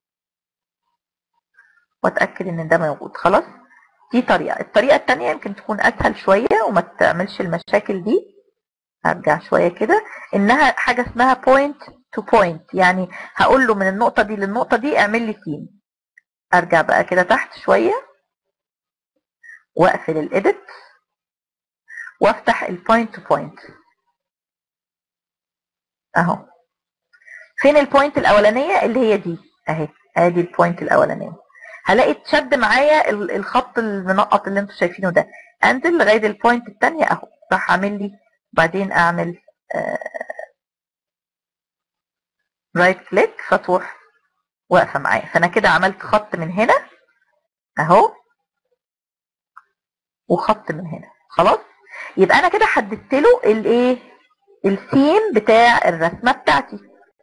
واتاكد ان ده موجود خلاص دي طريقه الطريقه الثانيه يمكن تكون اسهل شويه وما تعملش المشاكل دي هرجع شويه كده انها حاجه اسمها بوينت تو بوينت يعني هقول له من النقطه دي للنقطه دي اعمل لي سين ارجع بقى كده تحت شويه واقفل الايديت وافتح البوينت تو بوينت اهو فين البوينت الاولانيه اللي هي دي اهي ادي البوينت الاولانيه هلاقي اتشد معايا الخط المنقط اللي انتوا شايفينه ده انزل لغايه البوينت الثانيه اهو راح اعمل لي بعدين اعمل رايت كليك فتروح واقفه معايا فانا كده عملت خط من هنا اهو وخط من هنا خلاص يبقى انا كده حددت له الايه السيم بتاع الرسمه بتاعتي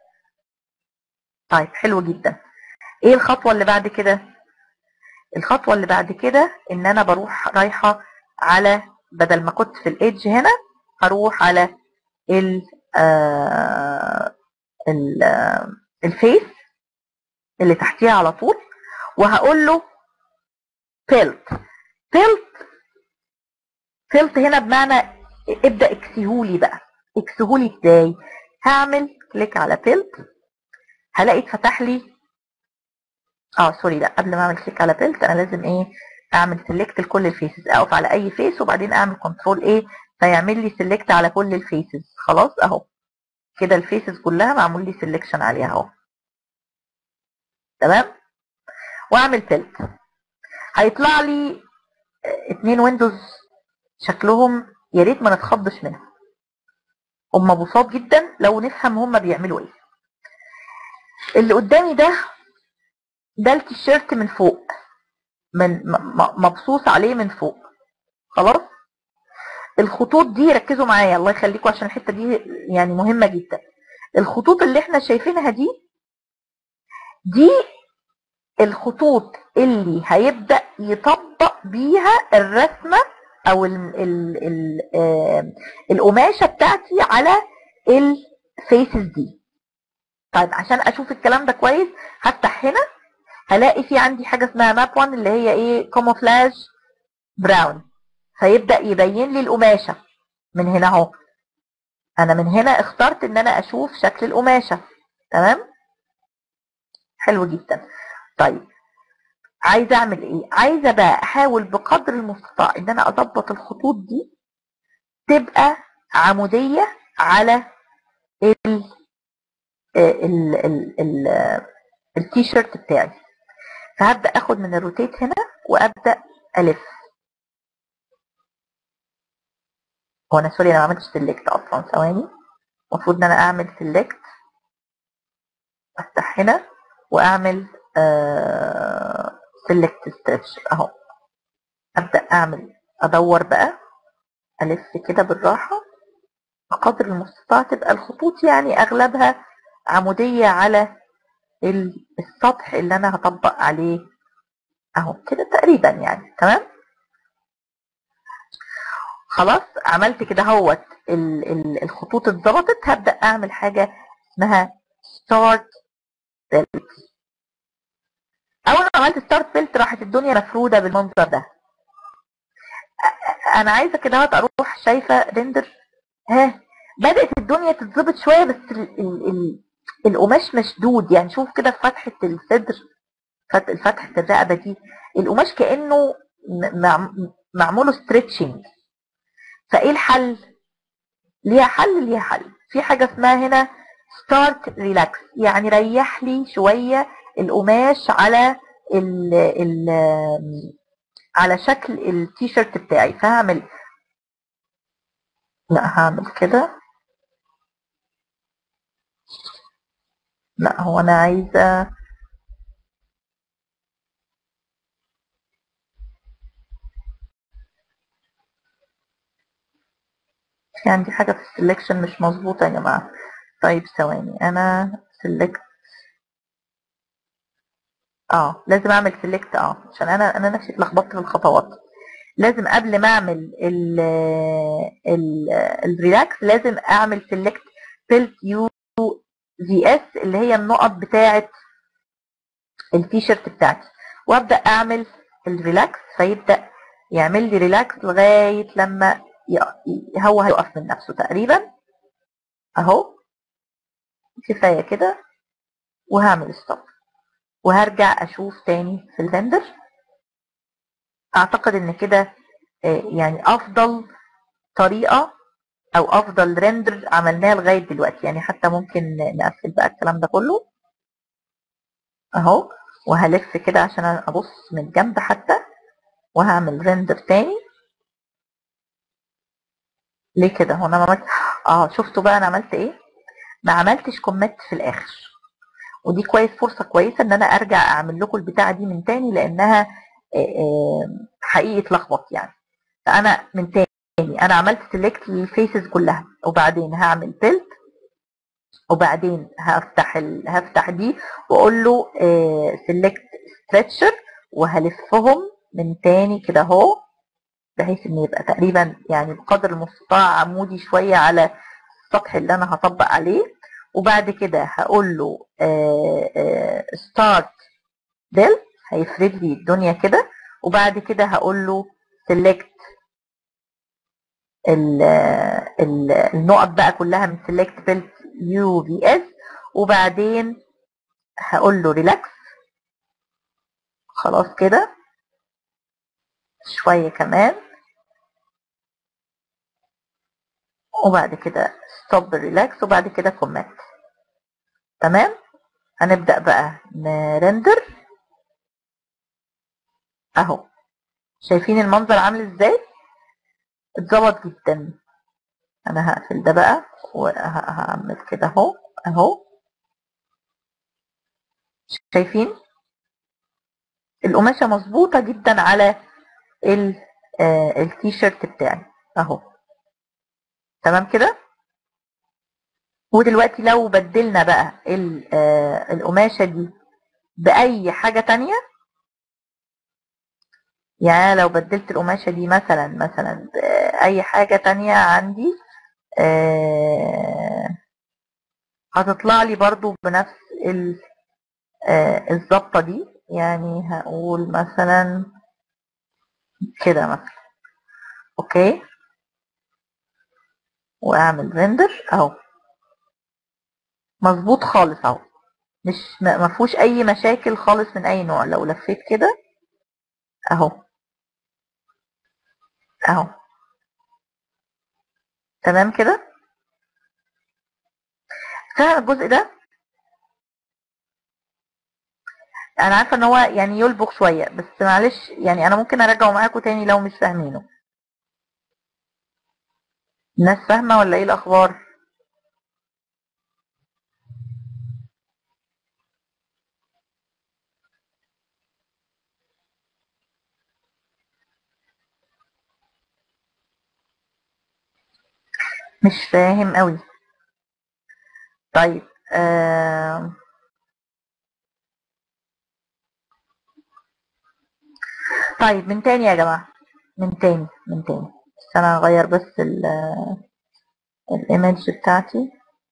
طيب حلو جدا ايه الخطوه اللي بعد كده الخطوه اللي بعد كده ان انا بروح رايحه على بدل ما كنت في الايدج هنا هروح على ال آه ال آه الفيس اللي تحتيها على طول وهقول له بيلت بيلت بيلت هنا بمعنى ابدا اكسيهولي بقى اكسيهولي ازاي هعمل كليك على بيلت هلاقي اتفتح لي اه سوري لا قبل ما اعمل كليك على بيلت انا لازم ايه اعمل سيلكت لكل الفيسز اقف على اي فيس وبعدين اعمل كنترول ايه فيعمل لي سيلكت على كل الفيسز خلاص اهو كده الفيسز كلها معمول لي سيلكشن عليها اهو تمام واعمل بيلت هيطلع لي اتنين ويندوز شكلهم يا ريت ما نتخضش منهم هم بساط جدا لو نفهم هم بيعملوا ايه اللي قدامي ده ده التيشيرت من فوق من مبصوص عليه من فوق خلاص الخطوط دي ركزوا معايا الله يخليكم عشان الحته دي يعني مهمه جدا الخطوط اللي احنا شايفينها دي دي الخطوط اللي هيبدا يطبق بيها الرسمه او ال ال ال آه القماشه بتاعتي على الفيسز دي طيب عشان اشوف الكلام ده كويس هفتح هنا هلاقي في عندي حاجه اسمها ماب 1 اللي هي ايه كوموفلاج براون فيبدا يبين لي القماشه من هنا اهو انا من هنا اخترت ان انا اشوف شكل القماشه تمام حلو جدا طيب عايزه اعمل ايه عايزه بقى احاول بقدر المستطاع ان انا اضبط الخطوط دي تبقى عموديه على ال ال ال ال التيشيرت بتاعي فهبدا اخد من الروتيت هنا وابدا الف هو انا سوري انا ما عملتش سيلكت اصلا ثواني المفروض ان انا اعمل سيلكت افتح هنا واعمل سيلكت ستريتش اهو ابدا اعمل ادور بقى الف كده بالراحه بقدر المستطاع تبقى الخطوط يعني اغلبها عموديه على السطح اللي انا هطبق عليه اهو كده تقريبا يعني تمام خلاص عملت كده اهوت الخطوط اتظبطت هبدا اعمل حاجه اسمها ستارت بيلت اول ما عملت ستارت بيلت راحت الدنيا مفروده بالمنظر ده انا عايزه كده اهوت اروح شايفه ريندر ها بدات الدنيا تتظبط شويه بس ال ال ال القماش مشدود يعني شوف كده في فتحه الصدر فتحه الرقبه دي القماش كانه معموله ستريتشنج فايه الحل ليها حل ليها حل في حاجه اسمها هنا ستارت ريلاكس يعني ريح لي شويه القماش على ال ال على شكل التيشيرت بتاعي فهعمل لا هعمل كده لا هو انا عايزه في عندي حاجه في السلكشن مش مظبوطه يا جماعه طيب ثواني انا سلكت اه لازم اعمل سيلكت اه عشان انا انا نفسي اتلخبطت في الخطوات لازم قبل ما اعمل ال ال الريلاكس لازم اعمل سيلكت بيلت يو في اس اللي هي النقط بتاعه التيشيرت بتاعتي وابدا اعمل الريلاكس فيبدا يعمل لي ريلاكس لغايه لما هو هيقف من نفسه تقريبا اهو كفايه كده وهعمل ستوب وهرجع اشوف تاني في الريندر اعتقد ان كده يعني افضل طريقه او افضل ريندر عملناه لغايه دلوقتي يعني حتى ممكن نقفل بقى الكلام ده كله اهو وهلف كده عشان ابص من الجنب حتى وهعمل ريندر تاني ليه كده هو انا ما عملت اه شفتوا بقى انا عملت ايه ما عملتش كومنت في الاخر ودي كويس فرصه كويسه ان انا ارجع اعمل لكم البتاعه دي من تاني لانها حقيقي اتلخبط يعني فانا من تاني انا عملت سيلكت للفيسز كلها وبعدين هعمل بيلت وبعدين هفتح ال... هفتح دي واقول له سيلكت ستريتشر وهلفهم من تاني كده اهو بحيث ان يبقى تقريبا يعني بقدر المستطاع عمودي شويه على السطح اللي انا هطبق عليه وبعد كده هقول له ستارت بيلت هيفرد لي الدنيا كده وبعد كده هقول له select ال ال النقط بقى كلها من select field UVS وبعدين هقول له relax خلاص كده شوية كمان وبعد كده stop relax وبعد كده commit تمام هنبدأ بقى نرندر اهو شايفين المنظر عامل ازاي اتظبط جدا انا هقفل ده بقى وهعمل كده اهو اهو شايفين القماشة مظبوطة جدا على التيشيرت بتاعي اهو تمام كده ودلوقتي لو بدلنا بقى القماشة دي بأي حاجة تانية يعني لو بدلت القماشة دي مثلا مثلا بأي حاجة تانية عندي هتطلع لي برضو بنفس الظبطة دي يعني هقول مثلا كده مثلا اوكي واعمل ريندر اهو مظبوط خالص اهو مش ما فيهوش اي مشاكل خالص من اي نوع لو لفيت كده اهو اهو تمام كده فاهم الجزء ده انا عارفه ان هو يعني يلبخ شويه بس معلش يعني انا ممكن ارجعه معاكم تاني لو مش فاهمينه الناس فاهمه ولا ايه الاخبار مش فاهم قوي طيب آه طيب من تاني يا جماعة من تاني من تاني بس انا هغير بس الايمج بتاعتي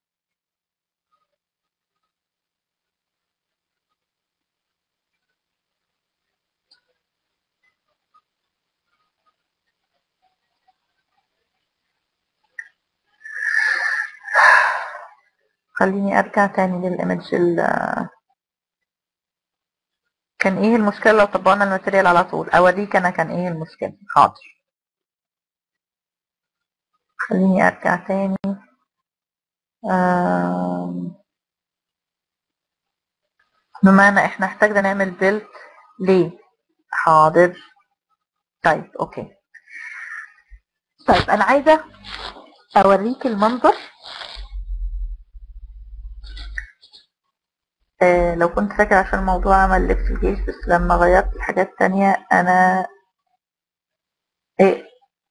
خليني ارجع تاني للايمج كان ايه المشكلة لو طبقنا الماتيريال على طول اوريك انا كان ايه المشكلة حاضر خليني ارجع تاني بما ان احنا احتاجنا نعمل بيلت ليه حاضر طيب اوكي طيب انا عايزة اوريك المنظر آه لو كنت فاكر عشان الموضوع عمل لبس الجيش بس لما غيرت الحاجات تانية انا ايه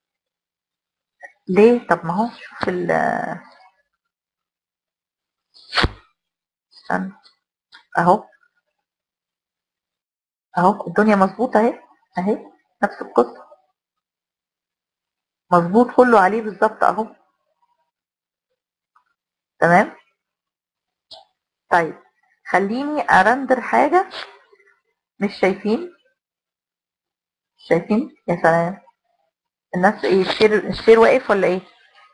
ليه طب ما هو شوف ال استنى اهو اهو الدنيا مظبوطة اهي اهي نفس القصة مظبوط كله عليه بالظبط اهو تمام طيب خليني ارندر حاجة مش شايفين شايفين يا سلام الناس ايه الشير الشير واقف ولا ايه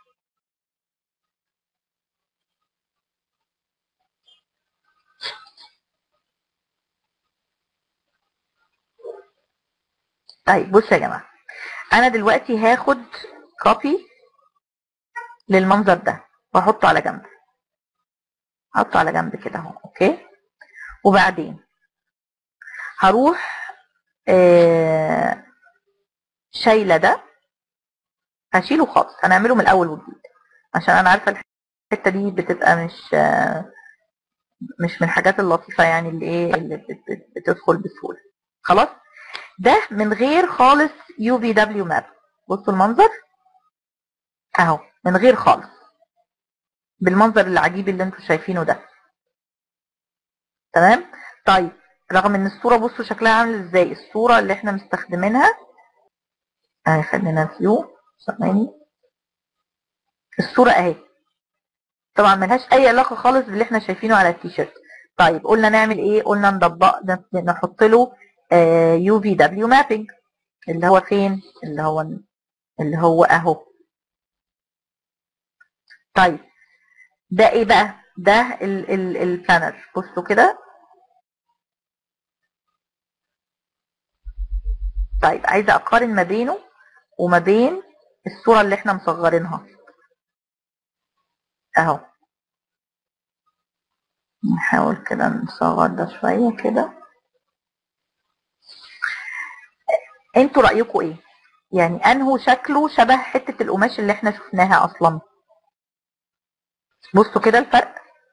طيب بصوا يا جماعة انا دلوقتي هاخد كوبي للمنظر ده واحطه على جنب احطه على جنب كده اهو اوكي وبعدين هروح آه شايله ده هشيله خالص هنعمله من الاول وجديد عشان انا عارفه الحته دي بتبقى مش آه مش من الحاجات اللطيفه يعني اللي ايه اللي بتدخل بسهوله خلاص ده من غير خالص يو في دبليو ماب بصوا المنظر اهو من غير خالص بالمنظر العجيب اللي انتوا شايفينه ده تمام طيب رغم ان الصورة بصوا شكلها عامل ازاي الصورة اللي احنا مستخدمينها اهي خلينا فيو ثواني الصورة اهي طبعا ملهاش اي علاقة خالص باللي احنا شايفينه على التيشيرت طيب قلنا نعمل ايه قلنا نطبق نحط له يو في دبليو مابينج اللي هو فين اللي هو اللي هو اهو طيب ده ايه بقى ده ال ال البلانر بصوا كده طيب عايزه اقارن ما بينه وما بين الصوره اللي احنا مصغرينها اهو نحاول كده نصغر ده شويه كده انتوا رايكم ايه يعني انه شكله شبه حته القماش اللي احنا شفناها اصلا بصوا كده الفرق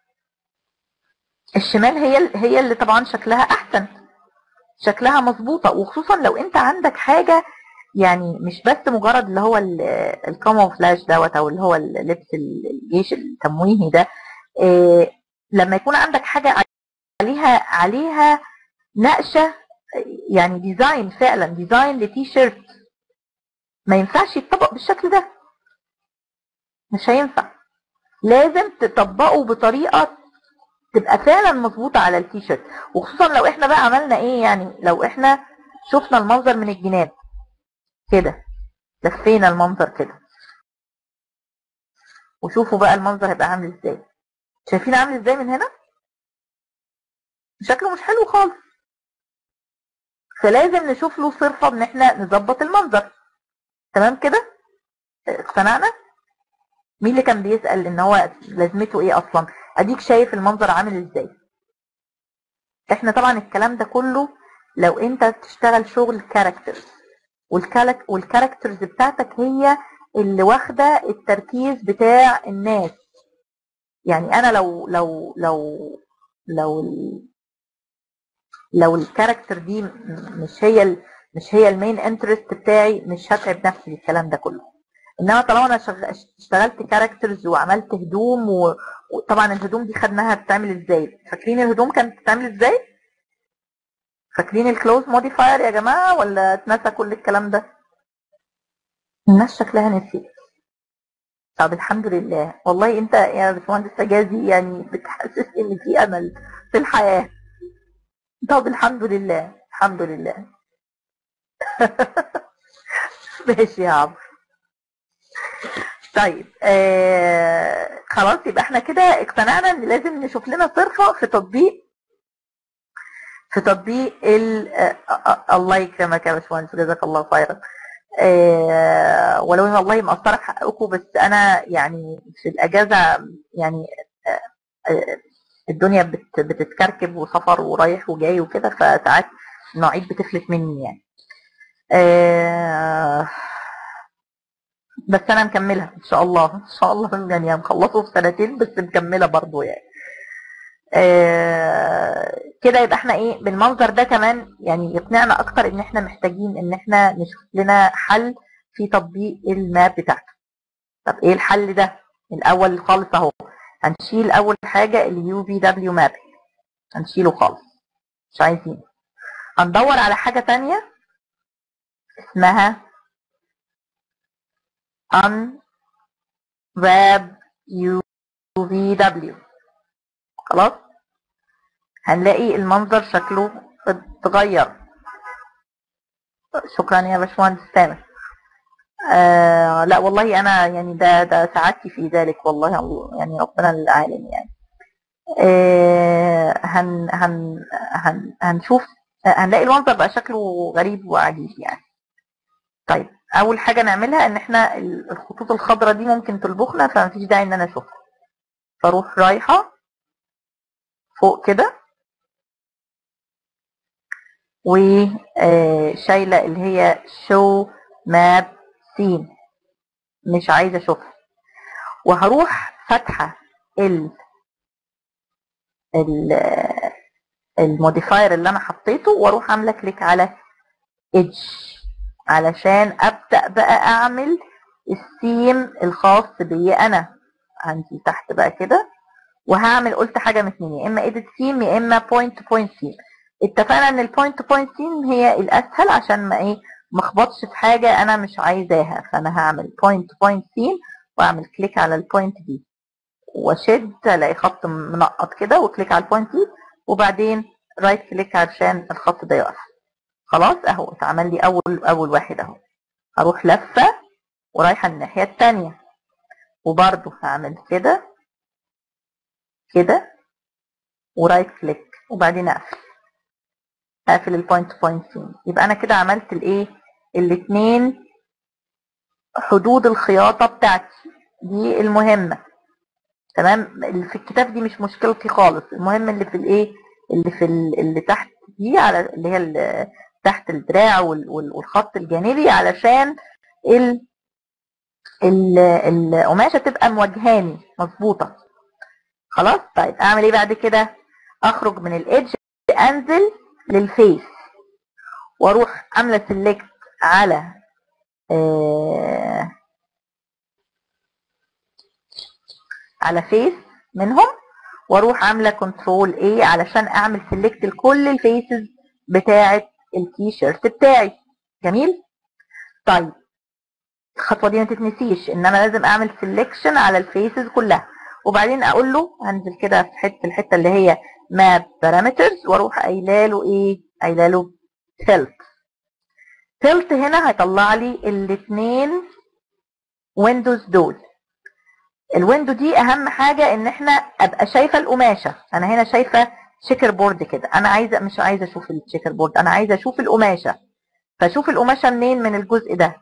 الشمال هي هي اللي طبعا شكلها احسن شكلها مظبوطه وخصوصا لو انت عندك حاجه يعني مش بس مجرد اللي هو الكاموفلاج دوت او اللي هو لبس الجيش التمويهي ده إيه لما يكون عندك حاجه عليها عليها نقشه يعني ديزاين فعلا ديزاين لتي شيرت ما ينفعش يتطبق بالشكل ده مش هينفع لازم تطبقه بطريقه تبقى فعلا مظبوطه على التيشيرت وخصوصا لو احنا بقى عملنا ايه يعني لو احنا شفنا المنظر من الجناب كده لفينا المنظر كده وشوفوا بقى المنظر هيبقى عامل ازاي شايفين عامل ازاي من هنا شكله مش حلو خالص فلازم نشوف له صرفة ان احنا نظبط المنظر تمام كده اقتنعنا مين اللي كان بيسأل ان هو لازمته ايه اصلا اديك شايف المنظر عامل ازاي احنا طبعا الكلام ده كله لو انت تشتغل شغل كاركترز والكاركترز بتاعتك هي اللي واخده التركيز بتاع الناس يعني انا لو لو لو لو لو الكاركتر دي مش هي ال مش هي المين انترست بتاعي مش هتعب نفسي بالكلام ده كله انما طالما انا شغ... اشتغلت كاركترز وعملت هدوم و... وطبعا الهدوم دي خدناها بتتعمل ازاي فاكرين الهدوم كانت بتتعمل ازاي فاكرين الكلوز موديفاير يا جماعه ولا اتنسى كل الكلام ده الناس شكلها نسيت طب الحمد لله والله انت يا باشمهندس حجازي يعني بتحسسني ان في امل في الحياه طب الحمد لله الحمد لله ماشي يا عمرو طيب آه خلاص يبقى احنا كده اقتنعنا ان لازم نشوف لنا صرفه في تطبيق في تطبيق ال آه آه الله يكرمك يا باشمهندس جزاك الله خيرا آه ولو ان والله مقصره في حقكم بس انا يعني في الاجازه يعني آه آه الدنيا بت بتتكركب وسفر ورايح وجاي وكده فساعات المواعيد بتفلت مني يعني آه بس انا مكملها ان شاء الله ان شاء الله يعني مخلصه في سنتين بس مكمله برضو يعني آه كده يبقى احنا ايه بالمنظر ده كمان يعني يقنعنا اكتر ان احنا محتاجين ان احنا نشوف لنا حل في تطبيق الماب بتاعته طب ايه الحل ده الاول خالص اهو هنشيل اول حاجه اليو في دبليو ماب هنشيله خالص مش عايزين هندور على حاجه تانية اسمها unwrap UVW خلاص هنلاقي المنظر شكله اتغير شكرا يا باشمهندس سامح آه لا والله انا يعني ده ده سعادتي في ذلك والله يعني ربنا العالم يعني آه هن هن هن هنشوف هنلاقي المنظر بقى شكله غريب وعجيب يعني طيب اول حاجه نعملها ان احنا الخطوط الخضراء دي ممكن تلبخنا فمفيش داعي ان انا اشوفها فاروح رايحه فوق كده وشايله اللي هي شو ماب سين مش عايزه اشوفها وهروح فاتحه ال ال الموديفاير اللي انا حطيته واروح عامله كليك على ايدج علشان ابدا بقى اعمل السيم الخاص بي انا هنزل تحت بقى كده وهعمل قلت حاجه من اتنين يا اما ايديت سيم يا اما بوينت تو بوينت سيم اتفقنا ان البوينت تو بوينت سيم هي الاسهل عشان ما ايه ما اخبطش في حاجه انا مش عايزاها فانا هعمل بوينت تو بوينت سيم واعمل كليك على البوينت دي واشد الاقي خط منقط كده وكليك على البوينت دي وبعدين رايت كليك عشان الخط ده يقف خلاص اهو اتعمل لي اول اول واحد اهو هروح لفه ورايحه الناحيه الثانيه وبرده هعمل كده كده ورايت كليك وبعدين اقفل اقفل البوينت بوينت سين يبقى انا كده عملت الايه الاثنين حدود الخياطه بتاعتي دي المهمه تمام اللي في الكتاب دي مش مشكلتي خالص المهم اللي في الايه اللي في ال- اللي تحت دي على اللي هي ال- تحت الدراع وال- وال- والخط الجانبي علشان ال ال- القماشه تبقى مواجهاني مظبوطه خلاص طيب اعمل ايه بعد كده اخرج من الايدج انزل للفيس واروح عامله سيلكت على آه على فيس منهم واروح عامله كنترول ايه علشان اعمل سيلكت لكل الفيسز بتاعه التي شيرت بتاعي جميل طيب الخطوه دي ما تتنسيش ان انا لازم اعمل سيلكشن على الفيسز كلها وبعدين اقول له هنزل كده في حته الحته اللي هي ماب بارامترز واروح قايله له ايه قايله له تلت تلت هنا هيطلع لي الاثنين ويندوز دول الويندو دي اهم حاجه ان احنا ابقى شايفه القماشه انا هنا شايفه شيكر بورد كده انا عايزه مش عايزه اشوف الشيكر بورد انا عايزه اشوف القماشه فاشوف القماشه منين من الجزء ده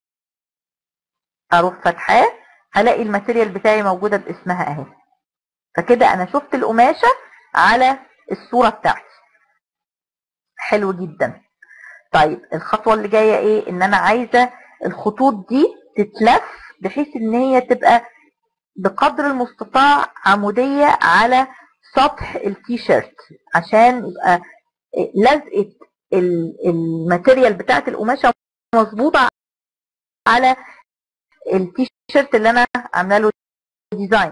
اروح فاتحاه هلاقي الماتيريال بتاعي موجوده باسمها اهي فكده انا شفت القماشه على الصوره بتاعتي حلو جدا طيب الخطوه اللي جايه ايه ان انا عايزه الخطوط دي تتلف بحيث ان هي تبقى بقدر المستطاع عموديه على سطح التي شيرت عشان يبقى لزقه ال- الماتيريال بتاعت القماشه مظبوطه على التي شيرت اللي انا عامله له ديزاين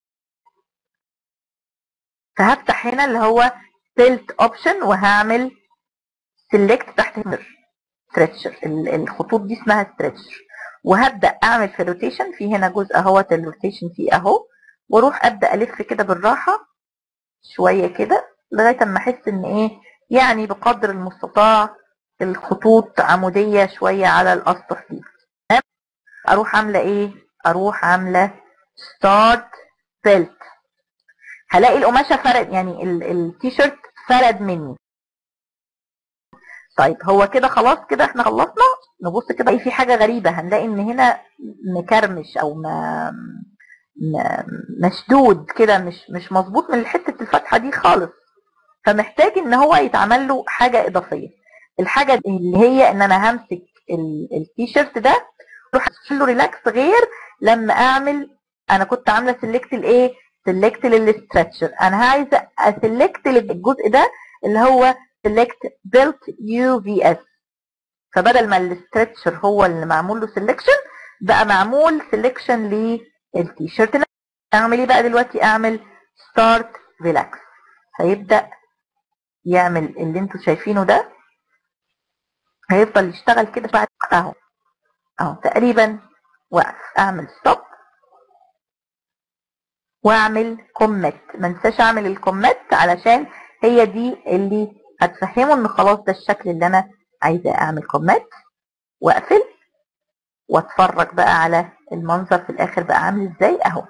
فهفتح هنا اللي هو تلت اوبشن وهعمل سيلكت تحت ستريتشر الخطوط دي اسمها ستريتشر وهبدا اعمل في الروتيشن في هنا جزء اهوت الروتيشن فيه اهو واروح ابدا الف كده بالراحه شويه كده لغايه اما احس ان ايه يعني بقدر المستطاع الخطوط عموديه شويه على الاسطح دي تمام؟ اروح عامله ايه اروح عامله ستارت بيلت هلاقي القماشه فرد يعني التيشيرت فرد مني طيب هو كده خلاص كده احنا خلصنا نبص كده في حاجه غريبه هنلاقي ان هنا مكرمش او ما م- مشدود كده مش مش مظبوط من حته الفتحه دي خالص فمحتاج ان هو يتعمل له حاجه اضافيه الحاجه اللي هي ان انا همسك ال- التيشيرت ده اروح اشيل له ريلاكس غير لما اعمل انا كنت عامله سيلكت الايه سيلكت للستريتشر انا عايزه اسيلكت الجزء ده اللي هو سيلكت بيلت يو في اس فبدل ما الستريتشر هو اللي معمول له سيلكشن بقى معمول سيلكشن للتيشيرت اعمل ايه بقى دلوقتي اعمل ستارت ريلاكس هيبدا يعمل اللي انتوا شايفينه ده هيفضل يشتغل كده بعد اهو اهو تقريبا وقف اعمل ستوب واعمل كوميت ما انساش اعمل الكوميت علشان هي دي اللي هتفهمه ان خلاص ده الشكل اللي انا عايزه اعمل كوميت واقفل واتفرج بقى على المنظر في الاخر بقى عامل ازاي اهو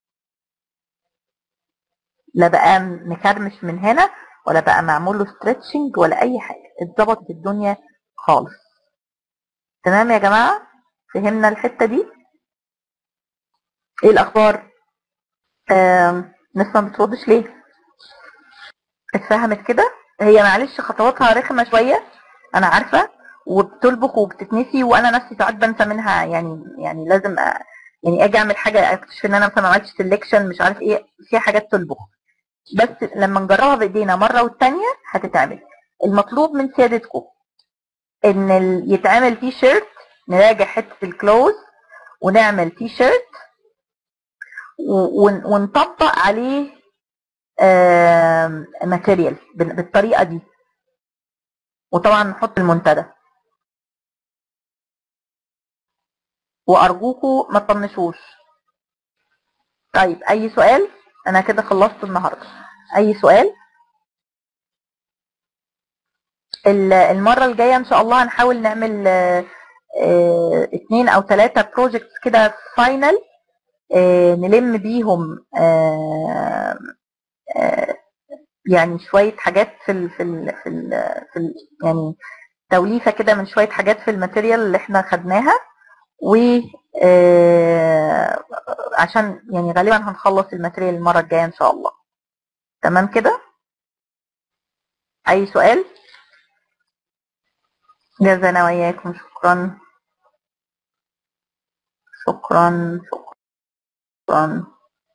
لا بقى مكرمش من هنا ولا بقى معمول له ستريتشنج ولا اي حاجه اتظبطت الدنيا خالص تمام يا جماعه فهمنا الحته دي ايه الاخبار آم، ناس ما بتردش ليه اتفهمت كده هي معلش خطواتها رخمه شويه انا عارفه وبتلبخ وبتتنسي وانا نفسي ساعات بنسى منها يعني يعني لازم أ... يعني اجي اعمل حاجه اكتشف ان انا مثلا ما عملتش سelection مش عارف ايه فيها حاجات تلبخ بس لما نجربها بايدينا مره والتانيه هتتعمل المطلوب من سيادتكم ان ال- يتعمل تي شيرت نراجع حته الكلوز ونعمل تي شيرت و- ون- ونطبق عليه ماتيريال بالطريقه دي وطبعا نحط المنتدى وارجوكوا ما تطنشوش طيب اي سؤال انا كده خلصت النهارده اي سؤال ال- المرة الجاية ان شاء الله هنحاول نعمل آه، آه، اتنين او ثلاثة بروجكتس كده فاينل نلم بيهم آه، آه، يعني شوية حاجات في ال في ال في ال في ال يعني توليفة كده من شوية حاجات في الماتيريال اللي احنا خدناها و آه، عشان يعني غالبا هنخلص الماتيريال المرة الجاية ان شاء الله تمام كده اي سؤال جزانا وإياكم شكرا شكرا شكرا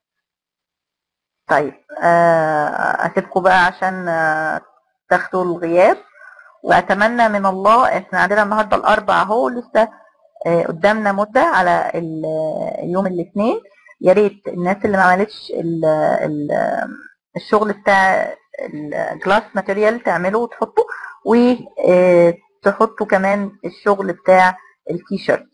طيب آه، أسيبكم بقى عشان آه، تاخدوا الغياب وأتمنى من الله احنا عندنا النهاردة الأربع أهو لسه آه، قدامنا مدة على ال- اليوم الاثنين يا ريت الناس اللي ما عملتش ال- ال- الشغل بتاع الجلاس ماتيريال تعملوه وتحطوا وتحطوا كمان الشغل بتاع التيشيرت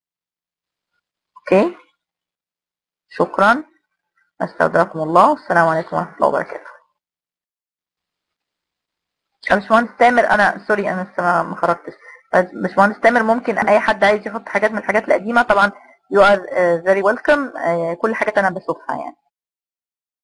اوكي شكرا استودعكم الله والسلام عليكم ورحمه الله وبركاته يا باشمهندس تامر انا سوري انا لسه ما ما خرجتش بس باشمهندس تامر ممكن اي حد عايز يحط حاجات من الحاجات القديمه طبعا you are uh, very welcome uh, كل حاجات انا بشوفها يعني